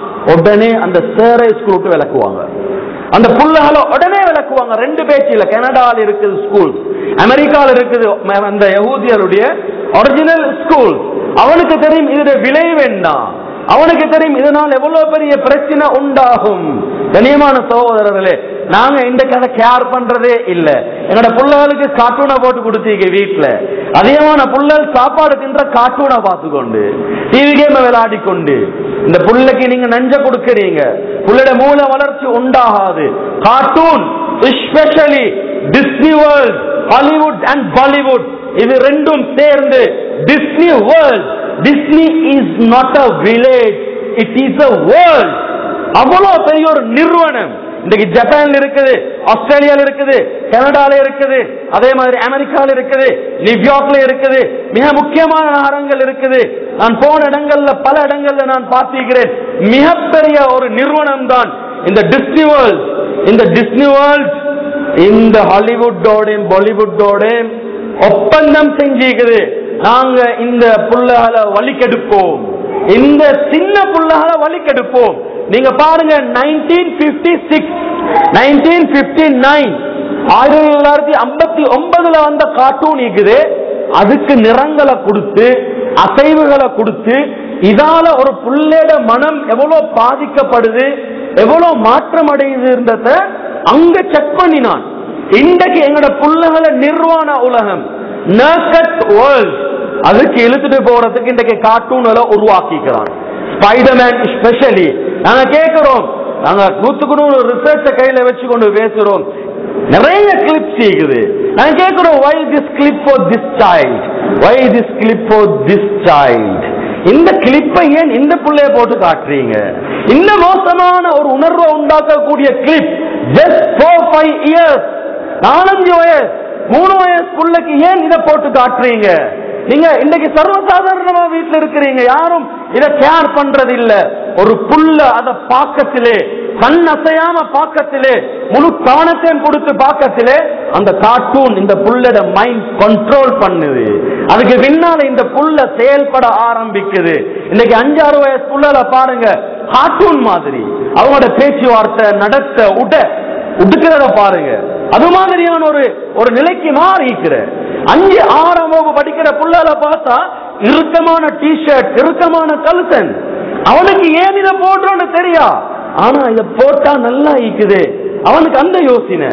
உடனே அந்த சேரை ஸ்கூலுக்கு விளக்குவாங்க அந்த புள்ளைகளை உடனே விளக்குவாங்க ரெண்டு பேச்சில கனடால இருக்குது ஸ்கூல் அமெரிக்கால இருக்குது ம- அந்த யகூதியருடைய ஒரிஜினல் ஸ்கூல் அவனுக்கு தெரியும் இதோட விளைவு என்ன அவனுக்கு தெரியும் இதனால் எவ்வளவு பெரிய பிரச்சனை உண்டாகும் கனியமான சகோதரர்களே நாங்க இந்த கதை கேர் பண்றதே இல்ல என்னோட பிள்ளைகளுக்கு கார்ட்டூனை போட்டு கொடுத்தீங்க வீட்டுல அதிகமான புள்ளல் சாப்பாடு தின்ற கார்ட்டூனை பார்த்துக்கொண்டு டிவி கேம் விளையாடி கொண்டு இந்த புள்ளைக்கு நீங்க நஞ்ச கொடுக்கறீங்க புள்ளையோட மூல வளர்ச்சி உண்டாகாது cartoon especially Disney world Hollywood and Bollywood இது ரெண்டும் சேர்ந்து Disney world Disney is not a village it is a world அவ்வளவு பெரிய ஒரு நிறுவனம் இன்னைக்கு ஜப்பான்ல இருக்குது ஆஸ்திரேலியால இருக்குது கனடால இருக்குது அதே மாதிரி அமெரிக்கால இருக்குது நியூயார்க்ல இருக்குது மிக முக்கியமான நகரங்கள் இருக்குது நான் போன இடங்கள்ல பல இடங்கள்ல நான் பார்த்திருக்கிறேன் மிகப்பெரிய ஒரு நிறுவனம் தான் இந்த டிஸ்னி வேர்ல்ட் இந்த டிஸ்னி வேர்ல்ட் இந்த ஹாலிவுட்டோடையும் பாலிவுட்டோடையும் ஒப்பந்தம் செஞ்சிருக்குது நாங்க இந்த புள்ளைகளை வலிக்கெடுப்போம் இந்த சின்ன புள்ளைகளை வலிக்கெடுப்போம் நீங்க பாருங்க nineteen fifty six nineteen fifty nine ஆயிரத்தி தொள்ளாயிரத்தி ஐம்பத்தி ஒன்பதுல வந்த கார்ட்டூன் இருக்குது அதுக்கு நிறங்களை கொடுத்து அசைவுகளை கொடுத்து இதால ஒரு புள்ளையோட மனம் எவ்வளவு பாதிக்கப்படுது எவ்வளவு மாற்றம் அடையுதுன்றத அங்க செக் பண்ணினான் இன்றைக்கு எங்களோட புள்ளைகளை நிர்வாண உலகம் நர்கட் வேர்ல்ட் அதுக்கு இழுத்துட்டு போறதுக்கு இன்றைக்கு கார்ட்டூன்களை உருவாக்கிக்கிறான் ஸ்பைடர்மேன் ஸ்பெஷலி நாங்க கேட்கிறோம் நாங்க நூத்துக்கு நூறு ரிசர்ச்ச கையில வச்சு கொண்டு பேசுறோம் நிறைய கிளிப்ஸ் இருக்குது நாங்க கேட்கிறோம் why this clip for this child why this clip for this child இந்த கிளிப்பை ஏன் இந்த புள்ளைய போட்டு காட்டுறீங்க இந்த மோசமான ஒரு உணர்வை உண்டாக்கக்கூடிய clip just four five years நாலஞ்சு வயசு மூணு வயசு புள்ளைக்கு ஏன் இதை போட்டு காட்டுறீங்க நீங்க இன்னைக்கு சர்வசாதாரணமா வீட்டுல இருக்கிறீங்க யாரும் இத கேர் பண்றது இல்ல ஒரு புல்ல அத பாக்கத்திலே கண் அசையாம பாக்கத்திலே முழு கவனத்தையும் கொடுத்து பாக்கத்திலே அந்த கார்ட்டூன் இந்த புல்லோட மைண்ட் கண்ட்ரோல் பண்ணுது அதுக்கு பின்னால இந்த புல்ல செயல்பட ஆரம்பிக்குது இன்னைக்கு அஞ்சாறு வயசு புள்ளல பாருங்க கார்ட்டூன் மாதிரி அவங்களோட பேச்சுவார்த்தை நடத்த உட உடுக்கிறத பாருங்க அது மாதிரியான ஒரு ஒரு நிலைக்கு மாறிக்கிற அஞ்சு ஆறாம் வகுப்பு படிக்கிற புள்ளால பார்த்தா இறுக்கமான டிஷர்ட் இறுக்கமான கல்சன் அவனுக்கு ஏன் இதை போட்டோன்னு தெரியா ஆனா இத போட்டா நல்லா இருக்குது அவனுக்கு அந்த யோசனை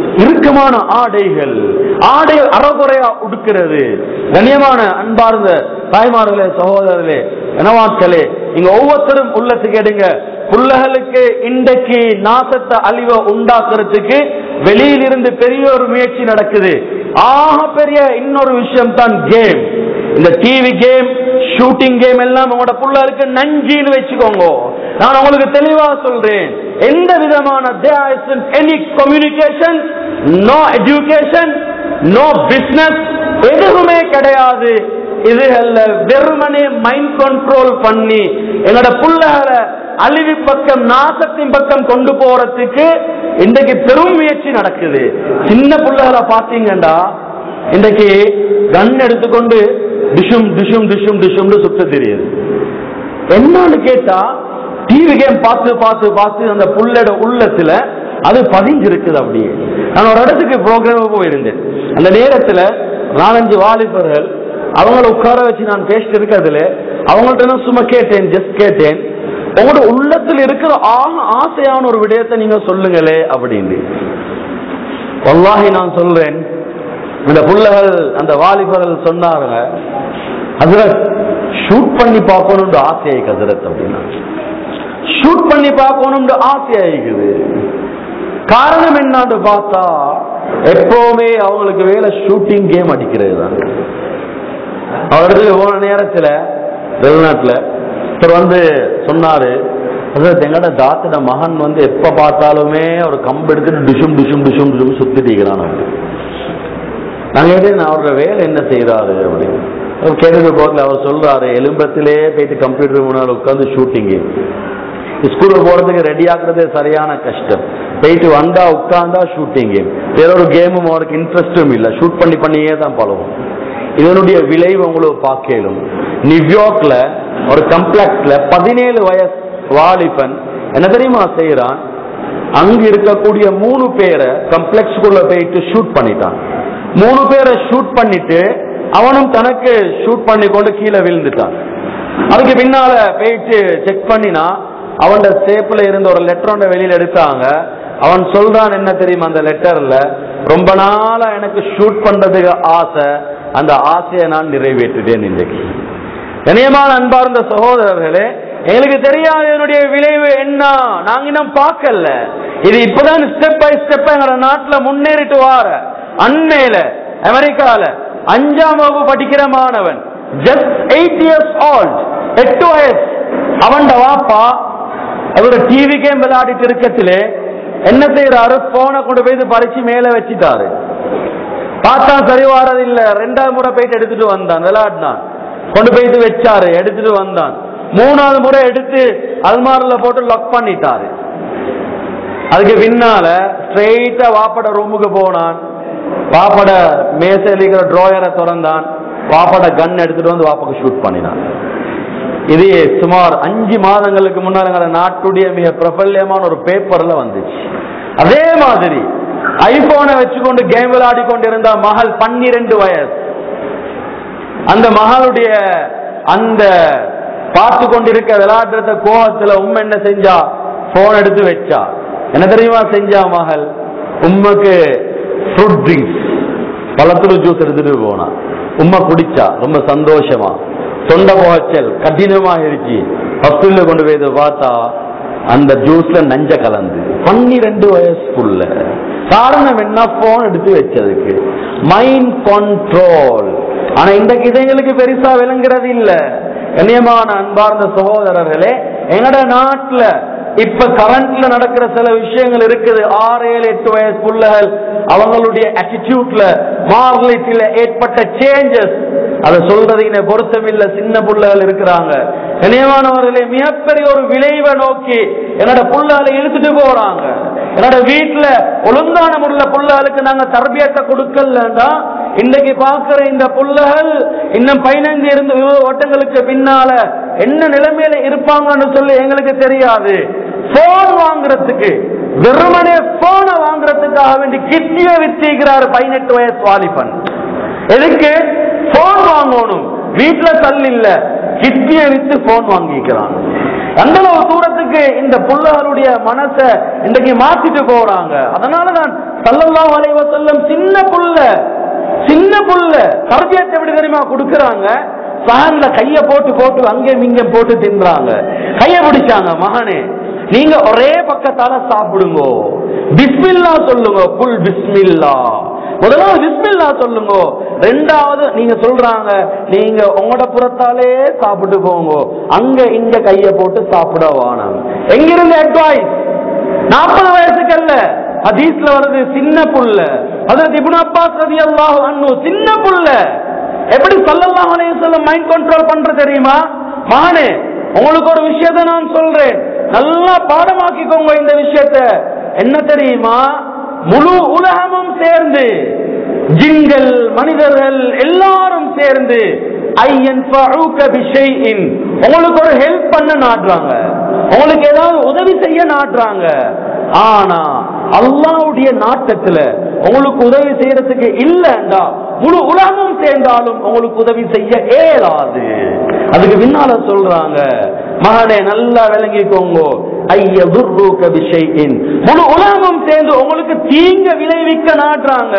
இறுக்கமான ஆடைகள் ஆடை அறகுறையா உடுக்கிறது கண்ணியமான அன்பார்ந்த தாய்மார்களே சகோதரர்களே எனவாக்களே இங்க ஒவ்வொருத்தரும் உள்ளத்துக்கு எடுங்க புள்ளகளுக்கு இன்றைக்கு நாசத்தை அழிவை உண்டாக்குறதுக்கு வெளியிலிருந்து பெரிய ஒரு முயற்சி நடக்குது ஆக பெரிய இன்னொரு விஷயம் தான் கேம் இந்த டிவி கேம் ஷூட்டிங் கேம் எல்லாம் உங்களோட புள்ளகளுக்கு நஞ்சின்னு வச்சுக்கோங்க நான் உங்களுக்கு தெளிவா சொல்றேன் எந்த விதமான any communication no education no business எதுவுமே கிடையாது இதுகள்ல வெறுமனே மைண்ட் கண்ட்ரோல் பண்ணி எங்களோட புள்ளகளை அழிவு பக்கம் நாசத்தின் பக்கம் கொண்டு போறதுக்கு இன்றைக்கு பெரும் முயற்சி நடக்குது சின்ன புள்ளைகளை பாத்தீங்கன்னா இன்றைக்கு கன் எடுத்துக்கொண்டு டிஷும் டிஷும் டிஷும் டிஷும்னு சுத்த தெரியுது என்னன்னு கேட்டா டிவி கேம் பார்த்து பார்த்து பார்த்து அந்த புள்ளோட உள்ளத்துல அது பதிஞ்சிருக்குது அப்படியே நான் ஒரு இடத்துக்கு ப்ரோக்ராம் போயிருந்தேன் அந்த நேரத்துல நாலஞ்சு வாலிபர்கள் அவங்கள உட்கார வச்சு நான் பேசிட்டு இருக்கிறதுல அவங்கள்ட்ட நான் சும்மா கேட்டேன் ஜஸ்ட் கேட்டேன் உங்களோட உள்ளத்தில் இருக்கிற ஆக ஆசையான ஒரு விடயத்தை நீங்க சொல்லுங்களே அப்படின்னு வல்லாஹி நான் சொல்றேன் இந்த புள்ளகள் அந்த வாலிபர்கள் சொன்னாருங்க ஹசரத் ஷூட் பண்ணி பார்க்கணும்னு ஆசையை ஹசரத் அப்படின்னா ஷூட் பண்ணி பார்க்கணும்னு ஆசையாயிக்குது காரணம் என்னன்னு பார்த்தா எப்பவுமே அவங்களுக்கு வேலை ஷூட்டிங் கேம் அடிக்கிறது தான் அவரிடத்துல போன நேரத்துல வெளிநாட்டுல ஒருத்தர் வந்து சொன்னாரு அதாவது எங்கட தாத்தட மகன் வந்து எப்ப பார்த்தாலுமே ஒரு கம்பு எடுத்துட்டு டிஷும் டிஷும் டிஷும் டிஷும் சுத்திட்டு இருக்கிறான் அப்படி நாங்க கேட்டேன் அவரோட வேலை என்ன செய்யறாரு அப்படின்னு அவர் கேட்டது போகல அவர் சொல்றாரு எலும்பத்திலே போயிட்டு கம்ப்யூட்டர் முன்னாடி உட்காந்து ஷூட்டிங்கு ஸ்கூலுக்கு போறதுக்கு ரெடி ஆகுறதே சரியான கஷ்டம் போயிட்டு வந்தா உட்கார்ந்தா ஷூட்டிங் கேம் வேற ஒரு கேமும் அவருக்கு இன்ட்ரெஸ்டும் இல்லை ஷூட் பண்ணி பண்ணியே தான் பழகும் இதனுடைய விளைவு உங்களுக்கு பார்க்கலும் நியூயார்க்ல ஒரு கம்ப்ளெக்ஸ்ல பதினேழு வயசு வாலிபன் என்ன தெரியுமா செய்யறான் அங்க இருக்கக்கூடிய மூணு பேரை கம்ப்ளெக்ஸ்குள்ள போயிட்டு ஷூட் பண்ணிட்டான் மூணு பேரை ஷூட் பண்ணிட்டு அவனும் தனக்கு ஷூட் பண்ணி கொண்டு கீழே விழுந்துட்டான் அதுக்கு பின்னால போயிட்டு செக் பண்ணினா அவன் சேப்புல இருந்த ஒரு லெட்டர் வெளியில எடுத்தாங்க அவன் சொல்றான் என்ன தெரியுமா அந்த லெட்டர்ல ரொம்ப நாளா எனக்கு ஷூட் பண்றதுக்கு ஆசை அந்த ஆசையை நான் நிறைவேற்றிட்டேன் இன்றைக்கு கனியமான அன்பார்ந்த சகோதரர்களே எங்களுக்கு தெரியாது என்னுடைய விளைவு என்ன நாங்க இன்னும் பார்க்கல இது இப்பதான் ஸ்டெப் பை ஸ்டெப் எங்களோட நாட்டுல முன்னேறிட்டு வார அண்மையில அமெரிக்கால அஞ்சாம் வகுப்பு படிக்கிற மாணவன் ஜஸ்ட் எயிட் இயர்ஸ் ஓல்ட் எட்டு வயசு அவன் வாப்பா அவரோட டிவி கேம் விளையாடிட்டு இருக்கத்திலே என்ன செய்யறாரு போனை கொண்டு போய் பறிச்சு மேல வச்சுட்டாரு பார்த்தா சரி வாரது இல்ல ரெண்டாவது முறை போயிட்டு எடுத்துட்டு வந்தான் விளையாடினான் கொண்டு போயிட்டு வச்சாரு எடுத்துட்டு வந்தான் மூணாவது முறை எடுத்து அல்மாரில போட்டு லாக் பண்ணிட்டாரு அதுக்கு பின்னால ஸ்ட்ரெயிட்டா வாப்பட ரூமுக்கு போனான் வாப்பட மேசையில் இருக்கிற ட்ராயரை திறந்தான் வாப்பட கன் எடுத்துட்டு வந்து வாப்பாக்கு ஷூட் பண்ணினான் இது சுமார் அஞ்சு மாதங்களுக்கு முன்னால எங்களோட நாட்டுடைய மிக பிரபல்யமான ஒரு பேப்பர்ல வந்துச்சு அதே மாதிரி ஐபோனை வச்சுக்கொண்டு கேம் விளையாடி கொண்டிருந்த மகள் பன்னிரண்டு வயசு அந்த மகளுடைய அந்த பார்த்து கொண்டிருக்க விளையாடுறத கோபத்துல உண்மை என்ன செஞ்சா போன் எடுத்து வச்சா என்ன தெரியுமா செஞ்சா மகள் உண்மைக்கு ஃப்ரூட் ட்ரிங்க்ஸ் பழத்துல ஜூஸ் எடுத்துட்டு போனா உண்மை குடிச்சா ரொம்ப சந்தோஷமா தொண்டை புகைச்சல் கடினமா இருந்துச்சு ஹாஸ்பிட்டல கொண்டு போய் இதை பார்த்தா அந்த ஜூஸ்ல நஞ்ச கலந்து பன்னிரெண்டு வயசுக்குள்ள காரணம் என்ன போன் எடுத்து வச்சதுக்கு மைண்ட் கண்ட்ரோல் ஆனா இன்றைக்கு இதுங்களுக்கு பெருசா விளங்குறது இல்ல கண்ணியமான அன்பார்ந்த சகோதரர்களே எங்கட நாட்டுல இப்ப கரண்ட்ல நடக்கிற சில விஷயங்கள் இருக்குது ஆறு ஏழு எட்டு வயசு புள்ளகள் அவங்களுடைய attitudeல மாரலிட்டியில ஏற்பட்ட சேஞ்சஸ் அதை சொல்றதுக்கு பொருத்தம் இல்ல சின்ன புள்ளகள் இருக்கிறாங்க கனியமானவர்களே மிகப்பெரிய ஒரு விளைவை நோக்கி என்னோட புள்ளகளை இழுத்துட்டு போறாங்க என்னோட வீட்டுல ஒழுங்கான முறையில புள்ளகளுக்கு நாங்க தரபியத்தை கொடுக்கலன்னா இன்னைக்கு பாக்குற இந்த புள்ளகள் இன்னும் பதினைந்து இருந்து இருபது வருடங்களுக்கு பின்னால என்ன நிலைமையில இருப்பாங்கன்னு சொல்லி எங்களுக்கு தெரியாது போன் வாங்குறதுக்கு வெறுமனே போனை வாங்குறதுக்காக வேண்டி கிட்டிய வித்திக்கிறாரு பதினெட்டு வயசு வாலிபன் எதுக்கு போன் வாங்கணும் வீட்டுல தள்ளு இல்ல கிட்னிய வித்து போன் வாங்கிக்கிறான் அந்த அளவு தூரத்துக்கு இந்த புள்ளகளுடைய மனசை இன்றைக்கு மாத்திட்டு போறாங்க அதனாலதான் சல்லல்லாஹு அலைஹி வஸல்லம் சின்ன புள்ள சின்ன புள்ள தர்பியத்தை எப்படி தெரியுமா கொடுக்கறாங்க சான்ல கைய போட்டு போட்டு அங்கே இங்க போட்டு தின்றாங்க கைய பிடிச்சாங்க மகனே நீங்க ஒரே பக்கத்தால சாப்பிடுங்க பிஸ்மில்லா சொல்லுங்க புல் பிஸ்மில்லா முதலாவது பிஸ்மில்லா சொல்லுங்க ரெண்டாவது நீங்க சொல்றாங்க நீங்க உங்களோட புறத்தாலே சாப்பிட்டு போங்க அங்க இங்க கைய போட்டு சாப்பிட வானம் எங்கிருந்து அட்வைஸ் நாற்பது வயசுக்கு அல்ல ஹதீஸ்ல வருது சின்ன புள்ள அதாவது இப்னு அப்பாஸ் ரலியல்லாஹு அன்ஹு சின்ன புள்ள எப்படி ஸல்லல்லாஹு அலைஹி வஸல்லம் மைண்ட் கண்ட்ரோல் பண்ற தெரியுமா மகனே உங்களுக்கு ஒரு விஷயத்தை நான் சொல்றேன் நல்லா பாடமாக்கிக்கோங்க இந்த விஷயத்தை என்ன தெரியுமா முழு உலகமும் சேர்ந்து ஜின்கள் மனிதர்கள் எல்லாரும் சேர்ந்து ஐயன் பிஷைஇன் உங்களுக்கு ஒரு ஹெல்ப் பண்ண நாடுறாங்க உங்களுக்கு ஏதாவது உதவி செய்ய நாடுறாங்க ஆனா அல்லாவுடைய நாட்டத்துல உங்களுக்கு உதவி செய்யறதுக்கு இல்லைண்டா முழு உலகமும் சேர்ந்தாலும் உங்களுக்கு உதவி செய்ய இயலாது அதுக்கு பின்னால சொல்றாங்க மகனே நல்லா விளங்கிக்கோங்க ஐய துர்ரூக விஷயின் முழு உலகமும் சேர்ந்து உங்களுக்கு தீங்க விளைவிக்க நாடுறாங்க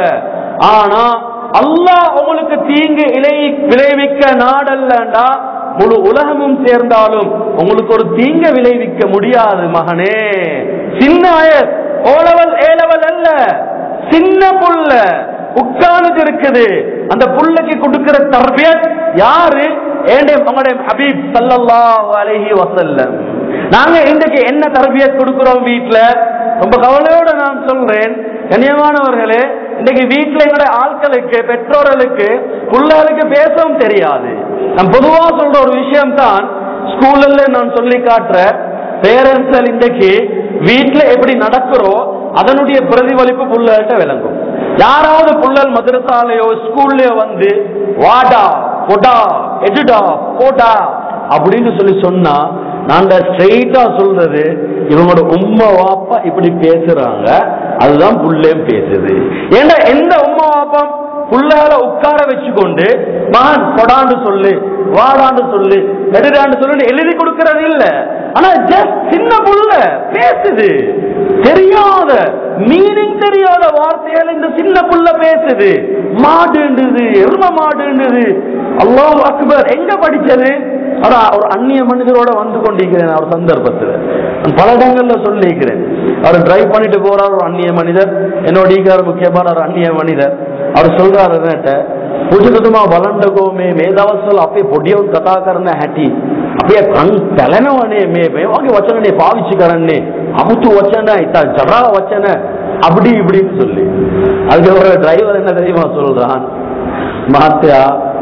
ஆனா அல்லாஹ் உங்களுக்கு தீங்கு இலை விளைவிக்க நாடல்லண்டா முழு உலகமும் சேர்ந்தாலும் உங்களுக்கு ஒரு தீங்க விளைவிக்க முடியாது மகனே சின்ன வயசு ஓலவல் ஏலவல் அல்ல சின்ன புள்ள உட்கார்ந்து இருக்குது அந்த புள்ளைக்கு கொடுக்கிற தர்பியத் யாரு ஏண்டே உங்களுடைய ஹபீப் ஸல்லல்லாஹு அலைஹி வஸல்லம் நாங்க இன்றைக்கு என்ன தர்பியத் கொடுக்கிறோம் வீட்ல ரொம்ப கவலையோட நான் சொல்றேன் கண்ணியமானவர்களே இன்னைக்கு வீட்டுல எங்களுடைய ஆட்களுக்கு பெற்றோர்களுக்கு பிள்ளைகளுக்கு பேசவும் தெரியாது நான் பொதுவா சொல்ற ஒரு விஷயம் தான் ஸ்கூல்ல நான் சொல்லி காட்டுற பேரண்ட்ஸ் இன்றைக்கு வீட்டுல எப்படி நடக்கிறோ அதனுடைய பிரதிபலிப்பு புள்ளகிட்ட விளங்கும் யாராவது புள்ளல் மதுரசாலையோ ஸ்கூல்லயோ வந்து வாடா பொடா எஜுடா போடா அப்படின்னு சொல்லி சொன்னா நாங்க ஸ்ட்ரெயிட்டா சொல்றது இவங்களோட உம்மா வாப்பா இப்படி பேசுறாங்க அதுதான் புள்ளையும் பேசுது ஏன்னா எந்த உம்மா வாப்பா புள்ளைகளை உட்கார வச்சுக்கொண்டு மகன் கொடாண்டு சொல்லு வாடாண்டு சொல்லு நெடுடாண்டு சொல்லு எழுதி கொடுக்கறது இல்ல ஆனா ஜஸ்ட் சின்ன புள்ள பேசுது தெரியாத மீனிங் தெரியாத வார்த்தைகள் இந்த சின்ன புள்ள பேசுது மாடுன்றது எரும மாடுன்றது அல்லாஹ் அக்பர் எங்க படிச்சது ஆனா ஒரு அந்நிய மனிதரோட வந்து கொண்டிருக்கிறேன் ஒரு சந்தர்ப்பத்தில் நான் பல இடங்கள்ல சொல்லியிருக்கிறேன் அவர் டிரைவ் பண்ணிட்டு போறார் ஒரு அந்நிய மனிதர் என்னோட ஈகார முக்கியமான ஒரு அந்நிய மனிதர் அவர் சொல்றாரு என்னட்ட පුජකතුමා බලන්නකෝ මේ මේ දවස්වල අපේ පොඩියොත් කතා කරන හැටි අපේ කන් පැලෙනවනේ මේ මේ වගේ වචනනේ පාවිච්චි කරන්නේ අමුතු වචන ඉත ජරා වචන அப்படி இப்படின்னு சொல்லி அதுக்கு ஒரு டிரைவர் என்ன தெரியுமா சொல்றான் මහත්තයා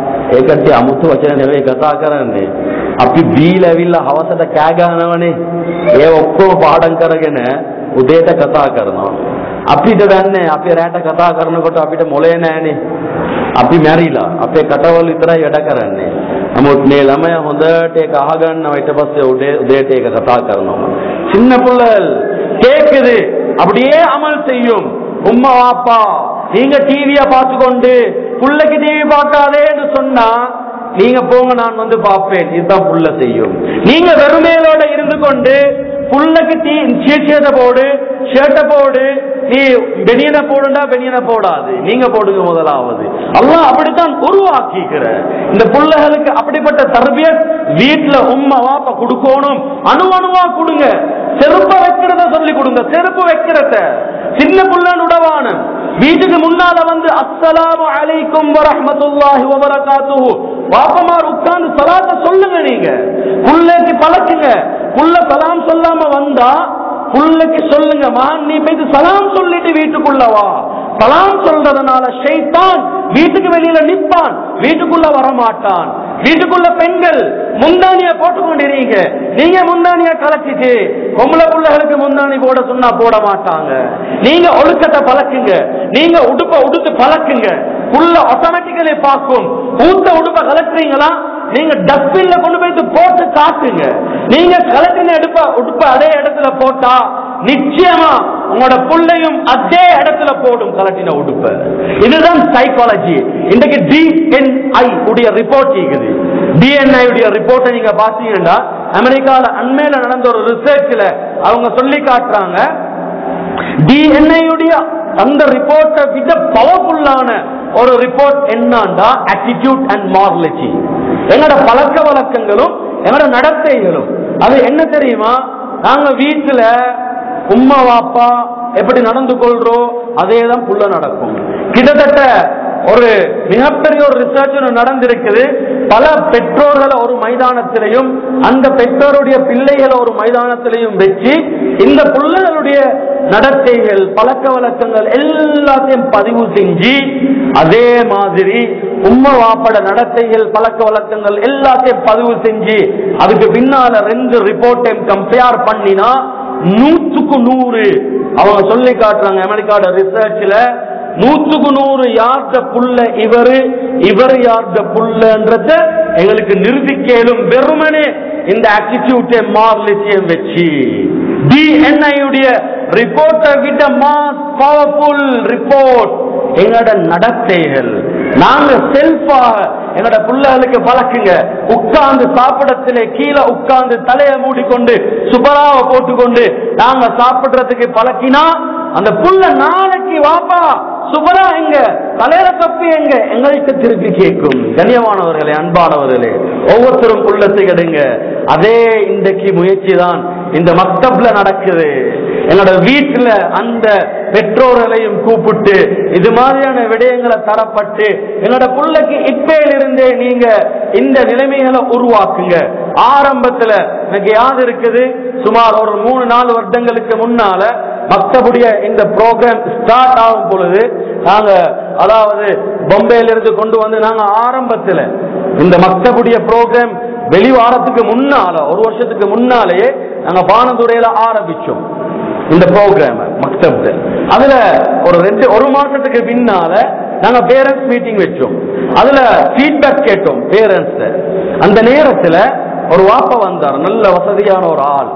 ඒකට අමුතු වචන නෙවෙයි කතා කරන්නේ අපි බීල ඇවිල්ලා හවසට කෑ ගන්නවනේ ඒ ඔක්කොම පාඩම් කරගෙන උදේට කතා කරනවා අපිට දන්නේ අපි රැට කතා කරනකොට අපිට මොලේ නෑනේ අපි මැරිලා අපේ කටවල් විතරයි වැඩ කරන්නේ නමුත් මේ ළමයා හොඳට ඒක අහගන්නවා ඊට පස්සේ උදේ උදේට ඒක කතා කරනවා சின்ன புள்ளல் கேக்குது அப்படியே அமல் செய்யும் உம்மா வாப்பா நீங்க டிவிய பார்த்து கொண்டு புள்ளைக்கு டிவி பார்க்காதேன்னு சொன்னா நீங்க போங்க நான் வந்து பார்ப்பேன் இதுதான் புள்ள செய்யும் நீங்க வெறுமையிலோட இருந்து கொண்டு புள்ளைக்கு டீ ஷீட்டை போடு ஷர்ட்டை போடு நீ பெனியனை போடுண்டா பெனியனை போடாது நீங்க போடுங்க முதலாவது அல்லாஹ் அப்படித்தான் உருவாக்கிக்கிற இந்த புள்ளைகளுக்கு அப்படிப்பட்ட தர்பியத் வீட்டுல உம்மா வாப்பா கொடுக்கணும் அணு அணுவா கொடுங்க செருப்ப வைக்கிறத சொல்லி கொடுங்க செருப்பு வைக்கிறத சின்ன புள்ளன் உடவான வீட்டுக்கு முன்னால வந்து அஸ்ஸலாமு அலைக்கும் வரஹ்மத்துல்லாஹி வபரகாத்துஹு வாப்பமார் உட்கார்ந்து சலாத்த சொல்லுங்க நீங்க புள்ளைக்கு பழக்குங்க புள்ள சலாம் சொல்லாம வந்தா புள்ளைக்கு சொல்லுங்க மான் நீ போய் சலாம் சொல்லிட்டு வீட்டுக்குள்ள வா சலாம் சொல்றதுனால ஷைத்தான் வீட்டுக்கு வெளியில நிப்பான் வீட்டுக்குள்ள வர மாட்டான் வீட்டுக்குள்ள பெண்கள் முந்தானிய போட்டுக்கொண்டிருக்கீங்க நீங்க முந்தானிய கலச்சிட்டு பொம்பளை பிள்ளைகளுக்கு முந்தானி போட சொன்னா போட மாட்டாங்க நீங்க ஒழுக்கத்தை பழக்குங்க நீங்க உடுப்ப உடுத்து பழக்குங்க புள்ள ஆட்டோமேட்டிக்கலி பார்க்கும் ஊத்த உடுப்ப கலக்குறீங்களா நீங்க டஸ்ட்பின்ல கொண்டு போய் போட்டு காட்டுங்க நீங்க கலட்டின எடுப்ப உடுப்ப அதே இடத்துல போட்டா நிச்சயமா உங்களோட புள்ளையும் அதே இடத்துல போடும் கலட்டின உடுப்ப இதுதான் சைக்காலஜி இன்றைக்கு டிஎன்ஐ உடைய ரிப்போர்ட் இருக்குது டிஎன்ஐ உடைய ரிப்போர்ட்டை நீங்க பாத்தீங்கன்னா அமெரிக்கால அண்மையில நடந்த ஒரு ரிசர்ச்ல அவங்க சொல்லி காட்டுறாங்க டிஎன்ஏ அந்த ரிப்போர்ட்டை விட பவர்ஃபுல்லான ஒரு ரிப்போர்ட் என்னன்னா ஆட்டிடியூட் அண்ட் மாரலிட்டி எங்களோட பழக்க வழக்கங்களும் எங்களோட நடத்தைகளும் அது என்ன தெரியுமா நாங்க வீட்டுல உம்மா வாப்பா எப்படி நடந்து கொள்றோம் அதே தான் புள்ள நடக்கும் கிட்டத்தட்ட ஒரு மிகப்பெரிய ஒரு ரிசர்ச் நடந்திருக்குது பல பெற்றோர்களை ஒரு மைதானத்திலையும் அந்த பெற்றோருடைய பிள்ளைகளை ஒரு மைதானத்திலையும் வச்சு இந்த பிள்ளைகளுடைய நடத்தைகள் பழக்க வழக்கங்கள் எல்லாத்தையும் பதிவு செஞ்சு அதே மாதிரி உம்மை வாப்பட நடத்தைகள் பழக்க வழக்கங்கள் எல்லாத்தையும் பதிவு செஞ்சு அதுக்கு பின்னால ரெண்டு ரிப்போர்ட்டையும் கம்பேர் பண்ணினா நூற்றுக்கு நூறு அவங்க சொல்லி காட்டுறாங்க அமெரிக்காவோட ரிசர்ச்ல நூற்றுக்கு நூறு யார்ட புள்ள இவரு இவர் யார்ட புள்ளன்றத எங்களுக்கு நிரூபிக்கலும் வெறுமனே இந்த ஆட்டிடியூட்டை மார்லிட்டியம் வச்சு டிஎன்ஐயுடைய ரிப்போர்ட்டை விட மாஸ் பவர்ஃபுல் ரிப்போர்ட் எங்களோட நடத்தைகள் நாங்க செல்ஃபாக எங்களோட பிள்ளைகளுக்கு பழக்குங்க உட்கார்ந்து சாப்பிடத்திலே கீழே உட்கார்ந்து தலையை மூடிக்கொண்டு சுபராவை போட்டுக்கொண்டு நாங்க சாப்பிடுறதுக்கு பழக்கினா அந்த புள்ள நாளைக்கு வாப்பா சுபரா எங்க தலையில தப்பி எங்க எங்களுக்கு திருப்பி கேட்கும் கண்ணியமானவர்களே அன்பானவர்களே ஒவ்வொருத்தரும் புள்ளத்தை கெடுங்க அதே இன்றைக்கு முயற்சி தான் இந்த மக்தப்ல நடக்குது என்னோட வீட்டுல அந்த பெற்றோர்களையும் கூப்பிட்டு இது மாதிரியான விடயங்களை தரப்பட்டு என்னோட பிள்ளைக்கு இப்பையிலிருந்தே நீங்க இந்த நிலைமைகளை உருவாக்குங்க ஆரம்பத்துல எனக்கு யாது இருக்குது சுமார் ஒரு மூணு நாலு வருடங்களுக்கு முன்னால மக்தபுடைய இந்த ப்ரோக்ராம் ஸ்டார்ட் ஆகும் பொழுது நாங்க அதாவது பொம்பையில இருந்து கொண்டு வந்து நாங்க ஆரம்பத்துல இந்த மக்தபுடைய ப்ரோக்ராம் வெளிவாரத்துக்கு முன்னால ஒரு வருஷத்துக்கு முன்னாலேயே நாங்க பானதுறையில ஆரம்பிச்சோம் இந்த ப்ரோக்ராம் மக்தப்ல அதுல ஒரு ரெண்டு ஒரு மாசத்துக்கு பின்னால நாங்க பேரண்ட்ஸ் மீட்டிங் வச்சோம் அதுல ஃபீட்பேக் கேட்டோம் பேரண்ட்ஸ் அந்த நேரத்துல ஒரு வாப்பா வந்தார் நல்ல வசதியான ஒரு ஆள்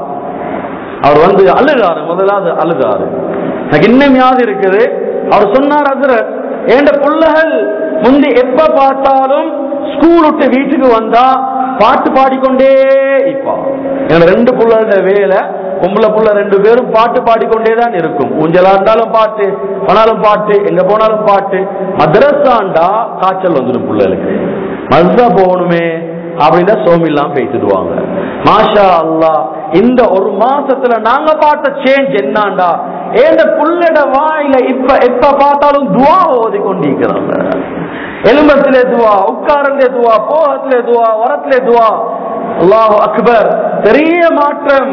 அவர் வந்து அழுகாரு முதலாவது அழுகாரு எனக்கு இன்னும் யாது இருக்குது அவர் சொன்னார் அதுல என் பிள்ளைகள் முந்தி எப்ப பார்த்தாலும் ஸ்கூல் விட்டு வீட்டுக்கு வந்தா பாட்டு பாடிக்கொண்டே இப்பா என் ரெண்டு பிள்ளைகளோட வேலை பொம்பளை புள்ள ரெண்டு பேரும் பாட்டு பாடிக்கொண்டே தான் இருக்கும் ஊஞ்சலா இருந்தாலும் பாட்டு போனாலும் பாட்டு எங்க போனாலும் பாட்டு மദ്രസാண்டா காய்ச்சல் வந்துடும் பிள்ளைகளுக்கு மதுரா போகணுமே அப்படின்னா சோமில்லாம் பேசிடுவாங்க மாஷா அல்லாஹ் இந்த ஒரு மாசத்துல நாங்க பார்த்த சேஞ்ச் என்னாண்டா ஏந்த புள்ளட வாயில இப்ப எப்ப பார்த்தாலும் துவா ஓதி கொண்டிருக்கிறாங்க எலும்பத்திலே துவா உட்காரத்திலே துவா போகத்திலே துவா வரத்திலே துவா அல்லாஹ் அக்பர் பெரிய மாற்றம்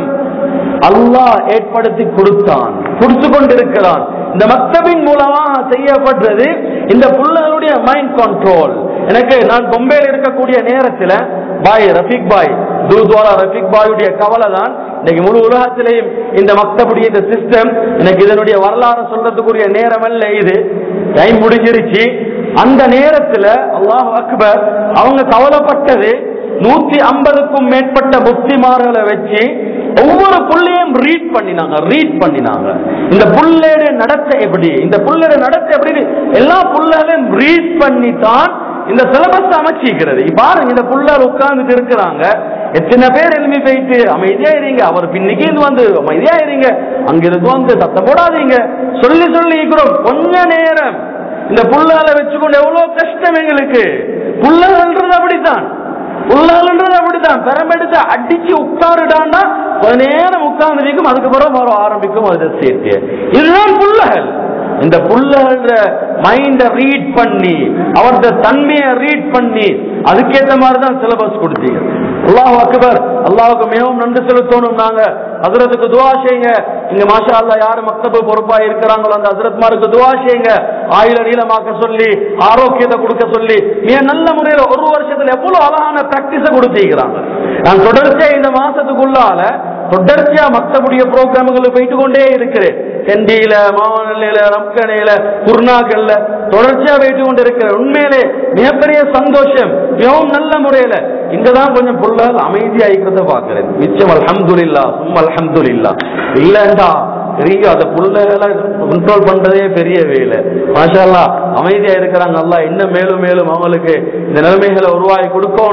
அல்லாஹ் ஏற்படுத்தி கொடுத்தான் கொடுத்து கொண்டிருக்கிறான் இந்த மக்தபின் மூலமாக செய்யப்பட்டது இந்த புள்ளகளுடைய மைண்ட் கண்ட்ரோல் எனக்கு நான் பொம்பையில் இருக்கக்கூடிய நேரத்தில் பாய் ரஃபீக் பாய் குருத்வாரா ரஃபீக் பாயுடைய கவலை தான் இன்னைக்கு முழு உலகத்திலேயும் இந்த மக்தபுடைய இந்த சிஸ்டம் எனக்கு இதனுடைய வரலாறு சொல்றதுக்குரிய நேரம் அல்ல இது டைம் முடிஞ்சிருச்சு அந்த நேரத்துல அல்லாஹ் அக்பர் அவங்க கவலைப்பட்டது நூத்தி ஐம்பதுக்கும் மேற்பட்ட புத்திமார்களை வச்சு ஒவ்வொரு புள்ளையும் ரீட் பண்ணினாங்க ரீட் பண்ணினாங்க இந்த புள்ளையோட நடத்தை எப்படி இந்த புள்ளையோட நடத்தை எப்படி எல்லா புள்ளைகளையும் ரீட் பண்ணி தான் இந்த சிலபஸ் அமைச்சிக்கிறது பாருங்க இந்த புள்ளார் உட்கார்ந்துட்டு இருக்கிறாங்க எத்தனை பேர் எழுப்பி போயிட்டு அமைதியா இருங்க அவர் பின்னிக்கு இது வந்து அமைதியா இருங்க அங்க இருந்து வந்து சத்தம் போடாதீங்க சொல்லி சொல்லி இருக்கிறோம் கொஞ்ச நேரம் இந்த புள்ளால வச்சுக்கொண்டு எவ்வளவு கஷ்டம் எங்களுக்கு புள்ளல்ன்றது அப்படித்தான் புள்ளல்ன்றது அப்படித்தான் பெரம்பெடுத்து அடிச்சு உட்காருடான்னா கொஞ்ச நேரம் உட்கார்ந்து இருக்கும் அதுக்கப்புறம் வர ஆரம்பிக்கும் அதை சேர்த்து இதுதான் புள்ளகள் இந்த புள்ளகள மைண்ட ரீட் பண்ணி அவரது தன்மையை ரீட் பண்ணி அதுக்கேற்ற மாதிரி தான் சிலபஸ் கொடுத்தீங்க அல்லாஹ் அக்பர் அல்லாஹுக்கு மிகவும் நன்றி செலுத்தணும் நாங்க ஹசரத்துக்கு துவா செய்யுங்க இங்க மாஷா அல்லா யாரு மக்தபு பொறுப்பா இருக்கிறாங்களோ அந்த ஹசரத்மாருக்கு துவா செய்யுங்க ஆயுள நீளமாக்க சொல்லி ஆரோக்கியத்தை கொடுக்க சொல்லி மிக நல்ல முறையில ஒரு வருஷத்துல எவ்வளவு அழகான பிராக்டிஸ கொடுத்திருக்கிறாங்க நான் தொடர்ச்சியா இந்த மாசத்துக்குள்ளால தொடர்ச்சியா மக்தபுடைய ப்ரோக்ராம்களுக்கு போயிட்டு கொண்டே இருக்கிறேன் செண்டியில மாவனல்லையில ரம்கனையில குர்நாக்கள்ல தொடர்ச்சியா போயிட்டு கொண்டு இருக்கிறேன் உண்மையிலே மிகப்பெரிய சந்தோஷம் மிகவும் நல்ல முறையில இங்கதான் கொஞ்சம் புள்ளல் அமைதியாகிறத பாக்குறேன் மிச்சம் அல்ஹம்துலில்லா சும்மா அல்ஹம்துலில்லா இல்லண்டா பெரிய அந்த புள்ளைகளை கண்ட்ரோல் பண்றதே பெரிய வேலை மாஷா அமைதியா இருக்கிறாங்க அல்லா இன்னும் மேலும் மேலும் அவங்களுக்கு இந்த நிலைமைகளை உருவாக்கி கொடுக்கணும்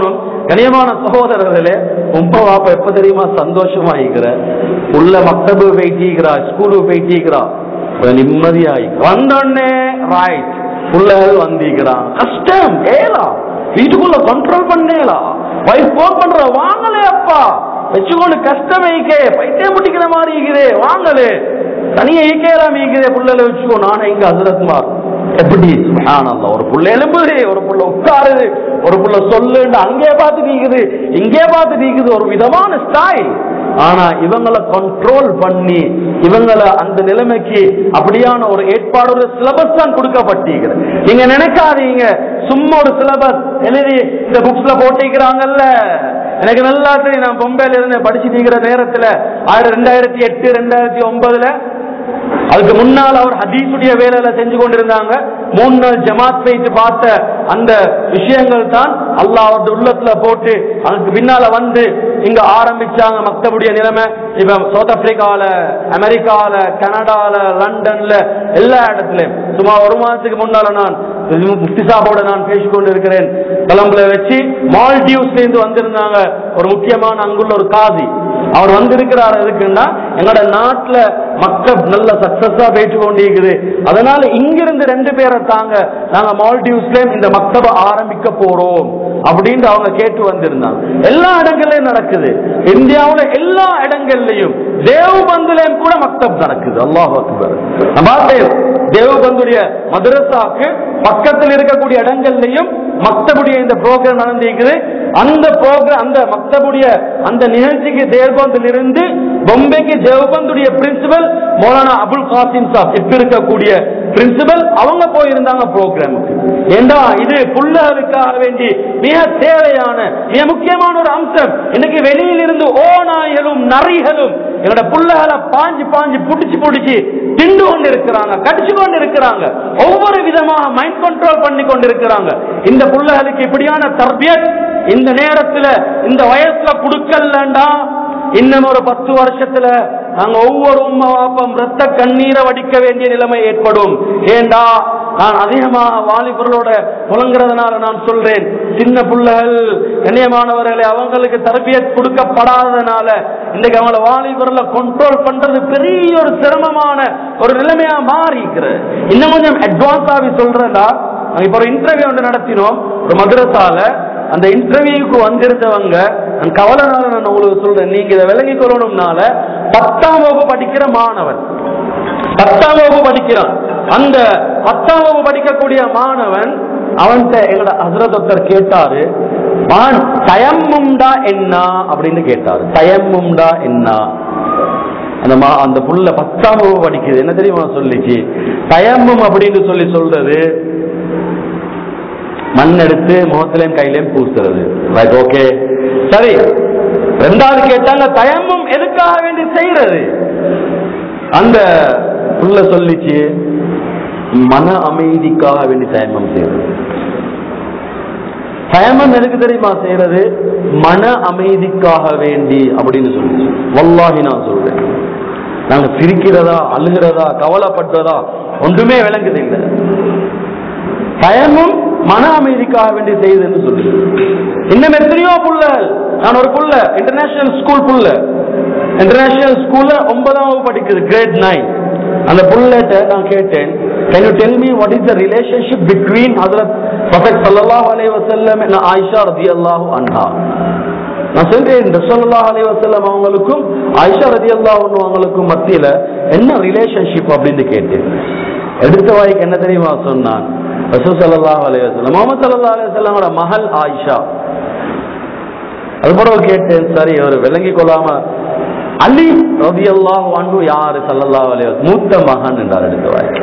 கனியமான சகோதரர்களே உம்மா வாப்பா எப்ப தெரியுமா சந்தோஷமா இருக்கிற உள்ள மக்தபு போயிட்டீங்கிறா ஸ்கூலுக்கு போயிட்டீங்கிறா நிம்மதியாயி வந்தோடனே ரைட் பிள்ளைகள் வந்திக்கிறான் கஷ்டம் ஏலா வீட்டுக்குள்ள கண்ட்ரோல் பண்ணேலா வைஃப் போன் பண்ற வாங்கலே அப்பா வச்சுக்கொண்டு கஷ்டம் ஈக்கே பைத்தியம் முடிக்கிற மாதிரி ஈக்குதே வாங்கலே தனியா ஈக்கேலாம் ஈக்குதே புள்ளைல வச்சுக்கோ நானே இங்க ஹசரத்மார் எப்படி சுப்ஹானல்லாஹ் ஒரு புள்ள எழும்புது ஒரு புள்ள உட்காருது ஒரு புள்ள சொல்லுன்னு அங்கே பார்த்து நீக்குது இங்கே பார்த்து நீக்குது ஒரு விதமான ஸ்டைல் ஆனா இவங்களை கண்ட்ரோல் பண்ணி இவங்களை அந்த நிலைமைக்கு அப்படியான ஒரு ஏற்பாடு ஒரு சிலபஸ் தான் கொடுக்கப்பட்டிருக்கிறது நீங்க நினைக்காதீங்க சும்மா ஒரு சிலபஸ் எழுதி இந்த புக்ஸ்ல போட்டிருக்கிறாங்கல்ல எனக்கு நல்லா தெரியும் நான் பொம்பையில இருந்து படிச்சுட்டு இருக்கிற நேரத்துல ஆயிரம் ரெண்டாயிரத்தி எட்டு ரெண்டாயிரத்தி ஒன்பதுல அதுக்கு முன்னால் அவர் ஹதீஸுடைய வேலையில செஞ்சு கொண்டிருந்தாங்க மூணு நாள் ஜமாத் வைத்து பார்த்த அந்த விஷயங்கள் தான் அல்லாஹ் அவருடைய உள்ளத்துல போட்டு அதுக்கு பின்னால வந்து இங்க ஆரம்பிச்சாங்க மக்தபுடைய நிலைமை இப்ப சவுத் ஆப்பிரிக்கால அமெரிக்கால கனடால லண்டன்ல எல்லா இடத்துலயும் சும்மா ஒரு மாதத்துக்கு முன்னால நான் முஃப்தி சாபோட நான் பேசிக் கொண்டிருக்கிறேன் கொலம்புல வச்சு மால்டீவ்ஸ்ல இருந்து வந்திருந்தாங்க ஒரு முக்கியமான அங்குள்ள ஒரு காதி அவர் வந்திருக்கிறார் எதுக்குன்னா எங்களோட நாட்டுல மக்கள் நல்ல சக்சஸா பேச்சு கொண்டிருக்குது அதனால இங்கிருந்து ரெண்டு பேரை தாங்க நாங்க மால்டீவ்ஸ்ல இந்த மக்தப ஆரம்பிக்க போறோம் அப்படின்னு அவங்க கேட்டு வந்திருந்தாங்க எல்லா இடங்கள்லயும் நடக்குது இந்தியாவுல எல்லா இடங்கள்லயும் தேவபந்துலயும் கூட மக்தப் நடக்குது அல்லாஹ் அக்பர் நான் பார்த்தேன் தேவபந்துடைய மதரசாக்கு பக்கத்தில் இருக்கக்கூடிய இடங்கள்லயும் மக்தபுடைய இந்த ப்ரோக்ராம் நடந்திருக்குது அந்த ப்ரோக்ராம் அந்த மக்தபுடைய அந்த நிகழ்ச்சிக்கு தேவபந்தில் இருந்து பொம்பைக்கு தேவபந்துடைய பிரின்சிபல் மௌலானா அபுல் காசிம் சாப் இப்ப இருக்கக்கூடிய பிரின்சிபல் அவங்க போயிருந்தாங்க ப்ரோக்ராமுக்கு ஏண்டா இது புள்ளகளுக்காக வேண்டி மிக தேவையான மிக முக்கியமான ஒரு அம்சம் இன்னைக்கு வெளியில் இருந்து ஓநாய்களும் நரிகளும் என்னோட புள்ளகளை பாஞ்சு பாஞ்சு புடிச்சு புடிச்சு திண்டு கொண்டு இருக்கிறாங்க கடிச்சு கொண்டு இருக்கிறாங்க ஒவ்வொரு விதமாக மைண்ட் கண்ட்ரோல் பண்ணி கொண்டு இருக்கிறாங்க இந்த புள்ளகளுக்கு இப்படியான தர்பியத் இந்த நேரத்துல இந்த வயசுல குடுக்கலண்டா இன்னும் ஒரு பத்து வருஷத்துல நாங்க ஒவ்வொரு உம்மா வாப்பம் ரத்த கண்ணீரை வடிக்க வேண்டிய நிலைமை ஏற்படும் ஏண்டா நான் அதிகமாக வாலிபர்களோட புலங்குறதுனால நான் சொல்றேன் சின்ன பிள்ளைகள் கண்ணியமானவர்களை அவங்களுக்கு தரபியத் கொடுக்கப்படாததுனால இன்னைக்கு அவங்கள வாலிபர்ல கண்ட்ரோல் பண்றது பெரிய ஒரு சிரமமான ஒரு நிலைமையா மாறி இருக்கிறது இன்னும் கொஞ்சம் அட்வான்ஸாவி சொல்றேன்டா நாங்க இப்ப ஒரு இன்டர்வியூ ஒன்று நடத்தினோம் ஒரு மதுரசால அந்த இன்டர்வியூக்கு வந்திருந்தவங்க நான் கவலைனால நான் உங்களுக்கு சொல்றேன் நீங்க இதை விளங்கி கொள்ளணும்னால பத்தாம் வகுப்பு படிக்கிற மாணவன் பத்தாம் வகுப்பு படிக்கிறான் அந்த பத்தாம் வகுப்பு படிக்கக்கூடிய மாணவன் அவன்கிட்ட எங்களோட ஹசரத் கேட்டாரு மான் தயம்மும்டா என்ன அப்படின்னு கேட்டாரு தயம்மும்டா என்ன அந்த மா அந்த புள்ள பத்தாம் வகுப்பு படிக்குது என்ன தெரியுமா சொல்லிச்சு தயம்மும் அப்படின்னு சொல்லி சொல்றது மண் எடுத்து முகத்திலையும் கையிலையும் பூசுறது ரைட் ஓகே சரி ரெண்டாவது கேட்டாங்க தயமும் எதுக்காக வேண்டி செய்யறது அந்த புள்ள சொல்லிச்சு மன அமைதிக்காக வேண்டி தயமம் செய்யறது தயமம் எதுக்கு தெரியுமா செய்யறது மன அமைதிக்காக வேண்டி அப்படின்னு சொல்லிச்சு வல்லாஹி நான் சொல்றேன் நாங்க சிரிக்கிறதா அழுகிறதா கவலைப்படுறதா ஒன்றுமே விளங்குது இல்லை பயமும் மன அமைதிக்காக வேண்டி செய்யுதுன்னு சொல்லு இன்னும் எத்தனையோ புள்ள நான் ஒரு புள்ள இன்டர்நேஷனல் ஸ்கூல் புள்ள இன்டர்நேஷனல் ஸ்கூல்ல ஒன்பதாம் வகுப்பு படிக்குது கிரேட் நைன் அந்த புள்ளட்ட நான் கேட்டேன் can you tell me what is the relationship between ஹஜரத் ப்ரொஃபெட் ஸல்லல்லாஹு அலைஹி வஸல்லம் and ஆயிஷா ரலியல்லாஹு அன்ஹா நான் சொல்றேன் ரசூலுல்லாஹி அலைஹி வஸல்லம் அவங்களுக்கும் ஆயிஷா ரலியல்லாஹு அன்ஹா அவங்களுக்கும் மத்தியில என்ன ரிலேஷன்ஷிப் அப்படின்னு கேட்டேன் எடுத்த வாய்க்கு என்ன தெரியுமா சொன்னான் ரசூல் ஸல்லல்லாஹு அலைஹி வஸல்லம் முஹம்மது ஸல்லல்லாஹு அலைஹி வஸல்லமோட மகள் ஆயிஷா அது பிறகு கேட்டேன் சரி அவர் விளங்கி கொள்ளாம அலி ரலியல்லாஹு அன்ஹு யாரு ஸல்லல்லாஹு அலைஹி வஸல்லம் மூத்த மகன் என்றார் எடுத்த வாய்க்கு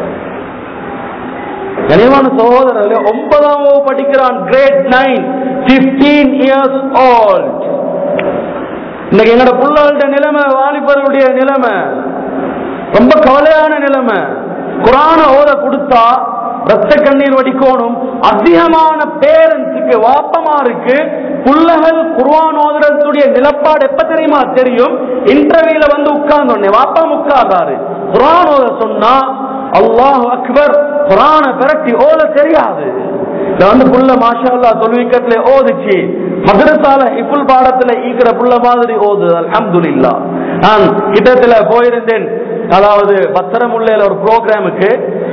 கனிவான சகோதரர்களே ஒன்பதாம் வகுப்பு படிக்கிறான் grade nine fifteen years old இன்னைக்கு எங்களோட பிள்ளைகளோட நிலைமை வாலிபர்களுடைய நிலைமை ரொம்ப கவலையான நிலைமை குரான ஓத கொடுத்தா ரத்த கண்ணீர் வடிக்கணும் அதிகமான பேரண்ட்ஸுக்கு வாப்பமாருக்கு புள்ளகள் குர்ஆன் ஓதுறதுடைய நிலப்பாடு எப்ப தெரியுமா தெரியும் இன்டர்வியூல வந்து உட்கார்ந்தோடனே வாப்பா உட்கார்ந்தாரு குர்ஆன் ஓத சொன்னா அல்லாஹ் அக்பர் குரான பிரட்டி ஓத தெரியாது இத வந்து புள்ள மாஷா அல்லா தொழுவிக்கத்துல ஓதுச்சு மதரசால இப்புல் பாடத்துல ஈக்கிற புள்ள மாதிரி ஓது அல்ஹம்துலில்லா நான் கிட்டத்துல போயிருந்தேன் அதாவது பத்திரமுல்லையில ஒரு ப்ரோக்ராமுக்கு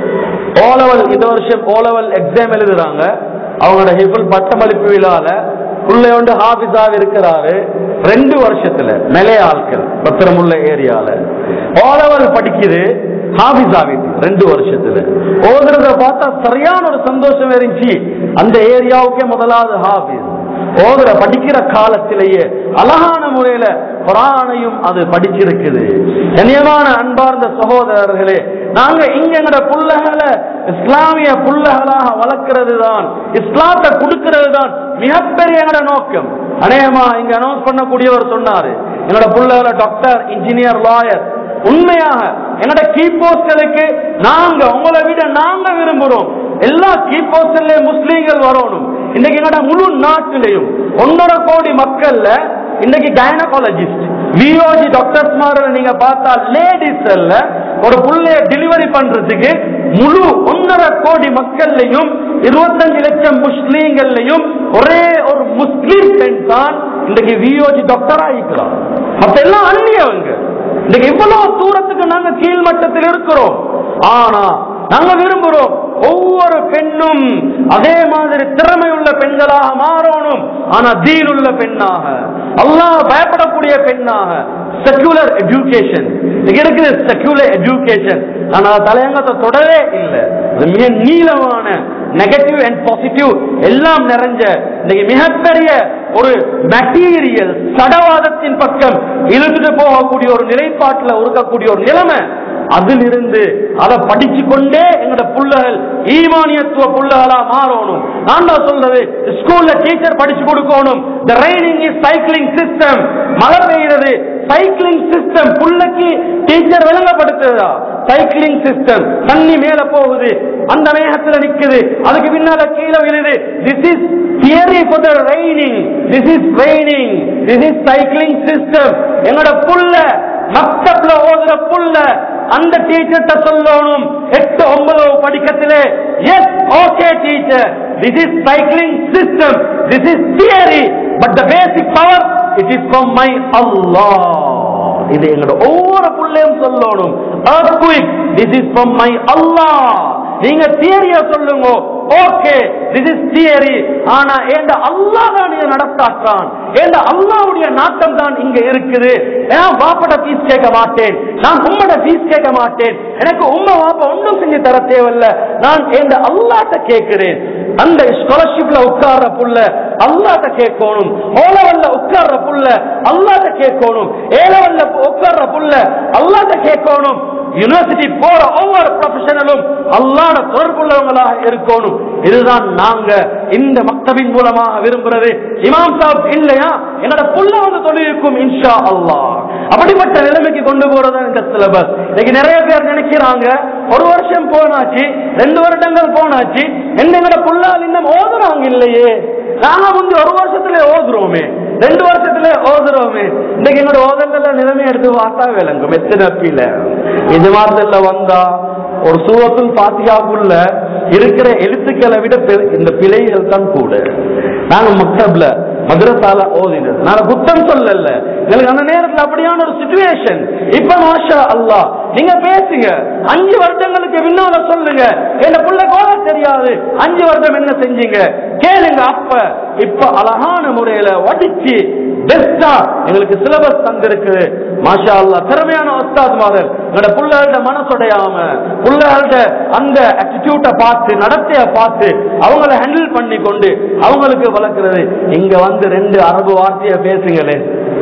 ஓலவல் இந்த வருஷம் ஓலவல் எக்ஸாம் எழுதுறாங்க அவங்களோட ஹிபுல் பட்டமளிப்பு விழால புள்ளையோண்டு ஹாபிஸாக இருக்கிறாரு ரெண்டு வருஷத்துல மேலே ஆட்கள் பத்திரமுள்ள ஏரியால ஓலவல் படிக்குது ஹாபிஸ் ஆகிட்டு ரெண்டு வருஷத்துல ஓதுறத பார்த்தா சரியான ஒரு சந்தோஷம் இருந்துச்சு அந்த ஏரியாவுக்கே முதலாவது ஹாபிஸ் ஓதுற படிக்கிற காலத்திலேயே அழகான முறையில குரானையும் அது படிச்சிருக்குது கண்ணியமான அன்பார்ந்த சகோதரர்களே நாங்க இங்க எங்கட புள்ளகளை இஸ்லாமிய புள்ளகளாக வளர்க்கிறது தான் இஸ்லாத்தை கொடுக்கிறது தான் மிகப்பெரிய எங்கட நோக்கம் அநேகமா இங்க அனௌன்ஸ் பண்ணக்கூடியவர் சொன்னாரு எங்கட புள்ளகளை டாக்டர் இன்ஜினியர் லாயர் உண்மையாக எங்கட கீ போஸ்டருக்கு நாங்க உங்களை விட நாங்க விரும்புறோம் எல்லா கீ போஸ்டர்ல முஸ்லீம்கள் வரணும் இன்னைக்கு எங்கட முழு நாட்டிலையும் ஒன்னரை கோடி மக்கள்ல இன்னைக்கு கைனகாலஜிஸ்ட் விஓஜி டாக்டர்ஸ் மாதிரி நீங்க பார்த்தா லேடிஸ் அல்ல ஒரு புள்ளைய டெலிவரி பண்றதுக்கு முழு ஒன்னரை கோடி மக்கள்லையும் இருபத்தஞ்சு லட்சம் முஸ்லீம்கள்லையும் ஒரே ஒரு முஸ்லீம் பெண் தான் இன்னைக்கு விஓஜி டாக்டர் ஆகிக்கலாம் அப்ப எல்லாம் அந்நியவங்க இன்னைக்கு இவ்வளவு தூரத்துக்கு நாங்க கீழ்மட்டத்தில் இருக்கிறோம் ஆனா நாங்க விரும்புறோம் ஒவ்வொரு பெண்ணும் அதே மாதிரி திறமை உள்ள பெண்களாக மாறணும் ஆனா தீன் உள்ள பெண்ணாக அல்லாஹ் பயப்படக்கூடிய பெண்ணாக செக்குலர் எஜுகேஷன் இருக்குது செக்குலர் எஜுகேஷன் ஆனா தலையங்கத்தை தொடவே இல்லை அது மிக நீளமான நெகட்டிவ் அண்ட் பாசிட்டிவ் எல்லாம் நிறைஞ்ச இன்னைக்கு மிகப்பெரிய ஒரு மெட்டீரியல் சடவாதத்தின் பக்கம் இழுத்துட்டு போகக்கூடிய ஒரு நிலைப்பாட்டில் இருக்கக்கூடிய ஒரு நிலைமை அதிலிருந்து அதை படிச்சு கொண்டே எங்களோட புள்ளகள் ஈமானியத்துவ புள்ளகளா மாறணும் நான் தான் சொல்றது ஸ்கூல்ல டீச்சர் படிச்சு கொடுக்கணும் the raining is cycling system மழை பெய்யுறது சைக்கிளிங் சிஸ்டம் புள்ளைக்கு டீச்சர் விளங்கப்படுத்துறதா சைக்கிளிங் சிஸ்டம் தண்ணி மேல போகுது அந்த மேகத்துல நிக்குது அதுக்கு பின்னால கீழே விழுது this is theory for the raining this is raining this is cycling system எங்களோட புள்ள மக்தப்ல ஓதுற புள்ள அந்த டீச்சர்ட்ட சொல்லணும் எட்டு ஒன்பது படிக்கத்திலே yes okay teacher this is cycling system this is theory but the basic power it is from my அல்லாஹ் இது எங்களோட ஒவ்வொரு புள்ளையும் சொல்லணும் earthquake this is from my Allah நீங்க தியரிய சொல்லுங்க ஓகே திஸ் இஸ் தியரி ஆனா ஏண்ட அல்லாஹ் தான் இதை நடத்தாற்றான் ஏண்ட அல்லாஹ்வுடைய நாட்டம் தான் இங்க இருக்குது நான் வாப்பட ஃபீஸ் கேட்க மாட்டேன் நான் உம்மட ஃபீஸ் கேட்க மாட்டேன் எனக்கு உம்ம வாப்ப ஒன்றும் செஞ்சு தர தேவையில்ல நான் ஏண்ட அல்லாட்ட கேட்கிறேன் அந்த ஸ்காலர்ஷிப்ல உட்கார்ற புள்ள அல்லாட்ட கேட்கணும் ஓலவல்ல உட்கார்ற புள்ள அல்லாட்ட கேட்கணும் ஏலவல்ல உட்கார்ற புள்ள அல்லாட்ட கேட்கணும் யூனிவர்சிட்டி போற ஒவ்வொரு ப்ரொஃபஷனலும் அல்லாட தொடர்புள்ளவங்களாக இருக்கணும் இதுதான் நாங்க இந்த மக்தபின் மூலமாக விரும்புறது இமாம் சாப் இல்லையா என்னோட புள்ள வந்து தொழிலுக்கும் இன்ஷா அல்லாஹ் அப்படிப்பட்ட நிலைமைக்கு கொண்டு போறது இந்த சிலபஸ் இன்னைக்கு நிறைய பேர் நினைக்கிறாங்க ஒரு வருஷம் போனாச்சு ரெண்டு வருடங்கள் போனாச்சு என்னங்கட புள்ளால் இன்னும் ஓதுறாங்க இல்லையே நாங்க முந்தி ஒரு வருஷத்துல ஓதுறோமே ரெண்டு வருஷத்துல ஓதுறோமே இன்னைக்கு என்னோட ஓதல்ல நிலைமை எடுத்து பார்த்தா விளங்கும் எத்தனை பில இது மாதிரி வந்தா ஒரு சூரத்தில் பாத்தியாக்குள்ள இருக்கிற எழுத்துக்களை விட பெரு- இந்த பிழைகள் தான் கூட நாங்க மக்தப்ல மதுரசால ஓதினது நான் குத்தம் சொல்லல எங்களுக்கு அந்த நேரத்துல அப்படியான ஒரு சுச்சுவேஷன் இப்ப மாஷா அல்லாஹ் நீங்க பேசுங்க அஞ்சு வருடங்களுக்கு முன்னால சொல்லுங்க என்ன புள்ள கோல தெரியாது அஞ்சு வருடம் என்ன செஞ்சீங்க கேளுங்க அப்ப இப்ப அழகான முறையில வடிச்சு பெஸ்டா எங்களுக்கு சிலபஸ் தந்திருக்குது மாஷா அல்லா திறமையான உஸ்தாத் மாதிரி எங்களோட புள்ளைகளோட மனசுடையாம புள்ளைகளோட அந்த ஆட்டிடியூட்டை பார்த்து நடத்தைய பார்த்து அவங்கள ஹேண்டில் பண்ணி கொண்டு அவங்களுக்கு வளர்க்கிறது இங்க வந்து ரெண்டு அரபு வார்த்தைய பேசுங்களே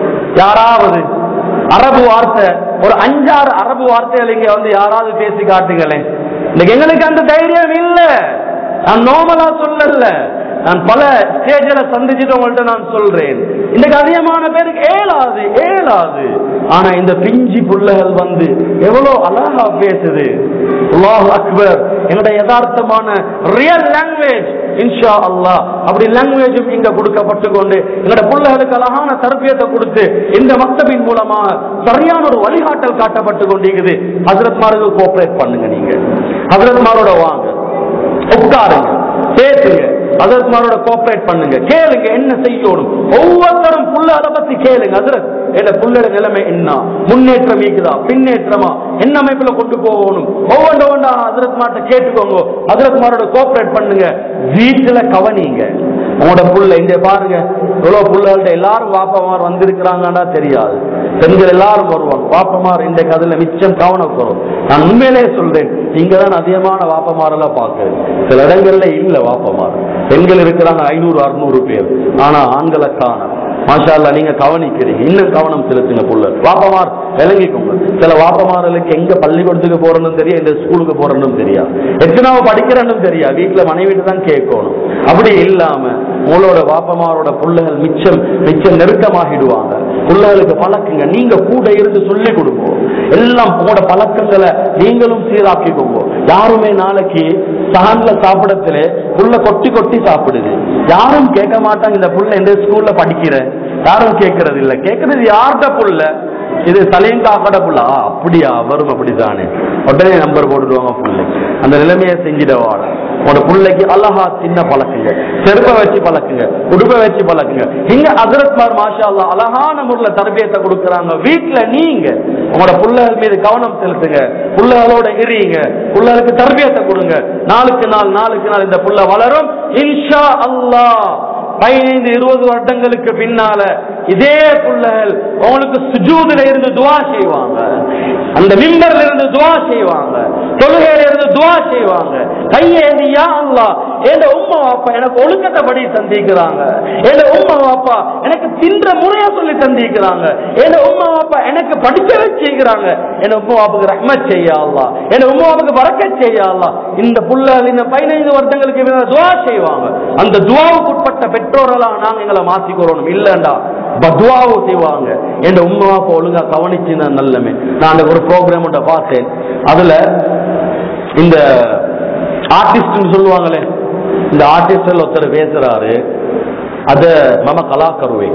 யாராவது அரபு வார்த்தை ஒரு அஞ்சாறு அரபு வார்த்தைகள் இங்க வந்து யாராவது பேசி காட்டுங்களேன் இன்னைக்கு எங்களுக்கு அந்த தைரியம் இல்ல நான் நோமலா சொல்லல நான் பல ஸ்டேஜில சந்திச்சுட்டு உங்கள்ட்ட நான் சொல்றேன் இன்னைக்கு அதிகமான பேருக்கு ஏலாது ஏலாது ஆனா இந்த பிஞ்சி புள்ளைகள் வந்து எவ்வளவு அழகா பேசுது அல்லாஹ் அக்பர் என்னுடைய யதார்த்தமான ரியல் லாங்குவேஜ் இன்ஷா அல்லாஹ் அப்படி லாங்குவேஜும் இங்க கொடுக்கப்பட்டு கொண்டு எங்களோட பிள்ளைகளுக்கு அழகான தரப்பியத்தை கொடுத்து இந்த மக்தபின் மூலமாக சரியான ஒரு வழிகாட்டல் காட்டப்பட்டு கொண்டிருக்குது ஹசரத்மாருக்கு கோஆபரேட் பண்ணுங்க நீங்க ஹசரத்மாரோட வாங்க உட்காருங்க பேசுங்க அதற்குமாரோட கோஆபரேட் பண்ணுங்க கேளுங்க என்ன செய்யணும் ஒவ்வொருத்தரும் புள்ளால பத்தி கேளுங்க அதில் என்ன புள்ளட நிலைமை என்ன முன்னேற்றம் இருக்குதா பின்னேற்றமா என்ன அமைப்புல கொண்டு போகணும் ஒவ்வொன்று ஒவ்வொன்றா அதிரத் மாட்ட கேட்டுக்கோங்க அதிரத் மாரோட கோஆபரேட் பண்ணுங்க வீட்டுல கவனிங்க உங்களோட புள்ள இங்க பாருங்க இவ்வளவு புள்ளகள்ட்ட எல்லாரும் வாப்பமார் வந்திருக்கிறாங்கடா தெரியாது பெண்கள் எல்லாரும் வருவாங்க வாப்பமார் இந்த கதையில மிச்சம் கவனம் வரும் நான் உண்மையிலே சொல்றேன் நீங்க தான் அதிகமான வாப்பமாரெல்லாம் பார்க்கிறேன் சில இடங்கள்ல இல்ல வாப்பமார் பெண்கள் இருக்கிறாங்க ஐநூறு அறுநூறு பேர் ஆனா ஆண்களை காணோம் மாஷா அல்லாஹ் நீங்க கவனிக்கிறீங்க இன்னும் கவனம் செலுத்துங்க புள்ள வாப்பமார் விளங்கிக்கோங்க சில வாப்பமார்களுக்கு எங்க பள்ளிக்கூடத்துக்கு போறணும் தெரியும் எந்த ஸ்கூலுக்கு போறணும் தெரியாது எத்தனாவ படிக்கிறன்னு தெரியாது வீட்டுல மனைவிட்டு தான் கேட்கணும் அப்படி இல்லாம உங்களோட வாப்பமாரோட புள்ளைகள் மிச்சம் மிச்சம் நெருக்கமாகிடுவாங்க புள்ளைகளுக்கு பழக்குங்க நீங்க கூட இருந்து சொல்லி கொடுப்போம் எல்லாம் உங்களோட பழக்கங்களை நீங்களும் சீராக்கிக்கோங்க யாருமே நாளைக்கு சான்ல சாப்பிடத்துல புள்ள கொட்டி கொட்டி சாப்பிடுது யாரும் கேட்க மாட்டாங்க இந்த புள்ள எந்த ஸ்கூல்ல படிக்கிற யாரும் கேட்கறது இல்ல கேட்கறது யார்கிட்ட புள்ள இது சலையங்காக்கட புள்ள ஆ, அப்படியா வரும் அப்படித்தானே உடனே நம்பர் போட்டுடுவாங்க பிள்ளைக்கு அந்த நிலைமையை செஞ்சிடவாட உங்களோட பிள்ளைக்கு அழகா சின்ன பழக்குங்க செருப்பை வச்சு பழக்குங்க உடுப்பை வச்சு பழக்குங்க இங்க அசரத்மார் மாஷா அல்லா அழகான முறையில் தரபியத்தை கொடுக்கறாங்க வீட்டுல நீங்க உங்களோட பிள்ளைகள் மீது கவனம் செலுத்துங்க பிள்ளைகளோட எரியுங்க பிள்ளைகளுக்கு தரபியத்தை கொடுங்க நாளுக்கு நாள் நாளுக்கு நாள் இந்த புள்ள வளரும் இன்ஷா அல்லாஹ் பதினைந்து இருபது வருடங்களுக்கு பின்னால இதே புள்ளைகள் உங்களுக்கு சுஜூதுல இருந்து துவா செய்வாங்க அந்த மிம்பர்ல இருந்து துவா செய்வாங்க தொழுகையில இருந்து துவா செய்வாங்க கையேந்தி யா அல்லாஹ் என் உம்மா அப்பா எனக்கு ஒழுக்கத்தை படி தந்திக்கிறாங்க என் உம்மா அப்பா எனக்கு தின்ற முறையா சொல்லி தந்திக்கிறாங்க என் உம்மா அப்பா எனக்கு படிக்க வச்சுக்கிறாங்க என் உம்மா அப்பாவுக்கு ரஹ்மத் செய்ய அல்லாஹ் என் உம்மா அப்பாவுக்கு வரக்கத் செய்ய அல்லாஹ் இந்த புள்ள இந்த பதினைந்து வருடங்களுக்கு பின்னால் துவா செய்வாங்க அந்த துவாவுக்கு உட்பட்ட பெற்றோரெல்லாம் நாங்க எங்களை மாத்திக்கிறோம் இல்லண்டா பத்வாவும் செய்வாங்க என் உம்மா அப்பா ஒழுங்கா கவனிச்சுன்னா நல்லமே நான் அந்த ஒரு ப்ரோக்ராம் பார்த்தேன் அதுல இந்த ஆர்டிஸ்ட் சொல்லுவாங்களே இந்த ஆர்டிஸ்ட் ஒருத்தர் பேசுறாரு ಅದ ಮಮ ಕಲಾ ಕರುವೆಕ್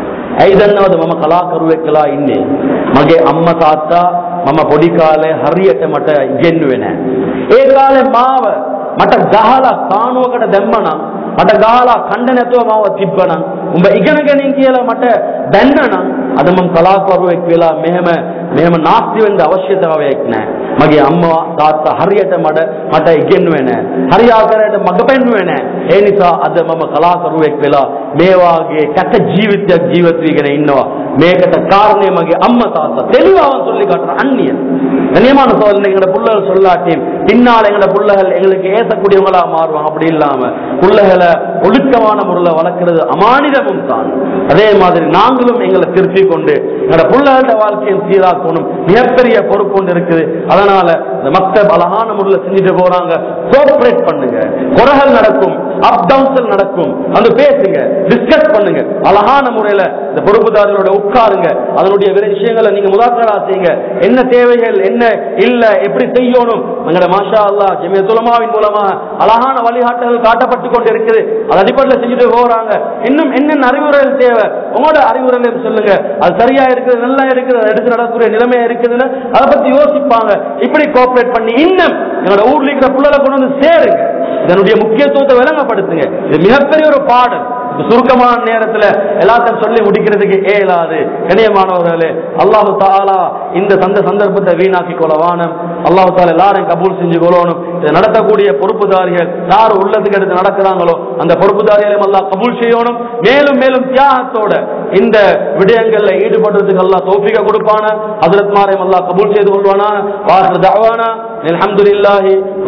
ಐದನ್ನವದ ಮಮ ಕಲಾ ಕರುವೆಕ್ಕಲ ಇನ್ನೆ ಮಗೆ ಅಮ್ಮ ತಾತ ಮಮ ಪೊಡಿ ಕಾಲೆ ಹರಿಯತೆ ಮಟ ಗೆನ್ನುವೆನೆ ಏ ಕಾಲೆ ಮಾವ ಮಟ ಗಹಲ ಕಾಣುವಕಟ ದೆಮ್ಮಣ මට ගාලා කණ්ඩ නැතුව මාව තිබ්බනම් උඹ ඉගෙනගෙන කියලා මට දැන්නනම් අද මම කලාකරුවෙක් වෙලා මෙහෙම මෙහෙම නාස්ති වෙන්න අවශ්‍යතාවයක් නැහැ මගේ අම්මා තාත්තා හරියට මට මට ඉගෙනුවේ නැහැ හරියාකාරයට මඟ පෙන්වුවේ නැහැ ඒ නිසා අද මම කලාකරුවෙක් වෙලා මේ වාගේ කැත ජීවිතයක් ජීවත් වීගෙන ඉන්නවා මේකට කාරණේ මගේ අම්මා තාත්තා தெளிவாக சொல்லி காட்டுற அந்நியன் கண்ணியமான சோதனை எங்களோட புள்ளகள் சொல்லாட்டியும் பின்னால் எங்களோட புள்ளகள் எங்களுக்கு ஏசக்கூடியவங்களா மாறுவாங்க அப்படி இல்லாம புள்ளகளை ஒழுக்கமான முறையில் வளர்க்கிறது அமானிதமும் தான் அதே மாதிரி நாங்களும் எங்களை திருத்திக் கொண்டு எங்களோட புள்ளகள வாழ்க்கையை சீராக்கணும் மிகப்பெரிய பொறுப்பு ஒன்று இருக்குது அதனால இந்த மக்தப் அழகான முறையில் செஞ்சுட்டு போறாங்க கோஆபரேட் பண்ணுங்க குறைகள் நடக்கும் அப் டவுன்ஸ் நடக்கும் வந்து பேசுங்க டிஸ்கஸ் பண்ணுங்க அழகான முறையில இந்த பொறுப்புதாரர்களோட உட்காருங்க அதனுடைய வேற விஷயங்களை நீங்க முதாக்கரா செய்யுங்க என்ன தேவைகள் என்ன இல்ல எப்படி செய்யணும் எங்கட மாஷா அல்லா ஜெமிய துலமாவின் மூலமா அழகான வழிகாட்டுகள் காட்டப்பட்டு கொண்டு இருக்குது அது அடிப்படையில் செஞ்சுட்டு போறாங்க இன்னும் என்னென்ன அறிவுரைகள் தேவை உங்களோட அறிவுரைகள் சொல்லுங்க அது சரியா இருக்குது நல்லா இருக்குது அது எடுத்து நடக்கக்கூடிய நிலைமையா இருக்குதுன்னு அதை பத்தி யோசிப்பாங்க இப்படி கோஆபரேட் பண்ணி இன்னும் எங்களோட ஊர்ல இருக்கிற புள்ளலை கொண்டு வந்து சேருங்க இதனுடைய முக்கியத்துவத்தை விளங்கப்படுத்துங்க இது மிகப்பெரிய ஒரு பாடல் இந்த சுருக்கமான நேரத்துல எல்லாத்தையும் சொல்லி முடிக்கிறதுக்கு இயலாது கணியமானவர்களே அல்லாஹு தாலா இந்த சந்த சந்தர்ப்பத்தை வீணாக்கி கொள்ளவானம் அல்லாஹு தாலா எல்லாரையும் கபூல் செஞ்சு கொள்ளணும் இதை நடத்தக்கூடிய பொறுப்புதாரிகள் யார் உள்ளத்துக்கு எடுத்து நடக்கிறாங்களோ அந்த பொறுப்புதாரிகளையும் அல்லாஹ் கபூல் செய்யணும் மேலும் மேலும் தியாகத்தோட இந்த விடயங்கள்ல ஈடுபடுறதுக்கு அல்லாஹ் தௌஃபிக கொடுப்பான ஹஜரத் மாரையும் அல்லாஹ் கபூல் செய்து கொள்வானா வாசல் தவானா அல்ஹம்துலில்லாஹி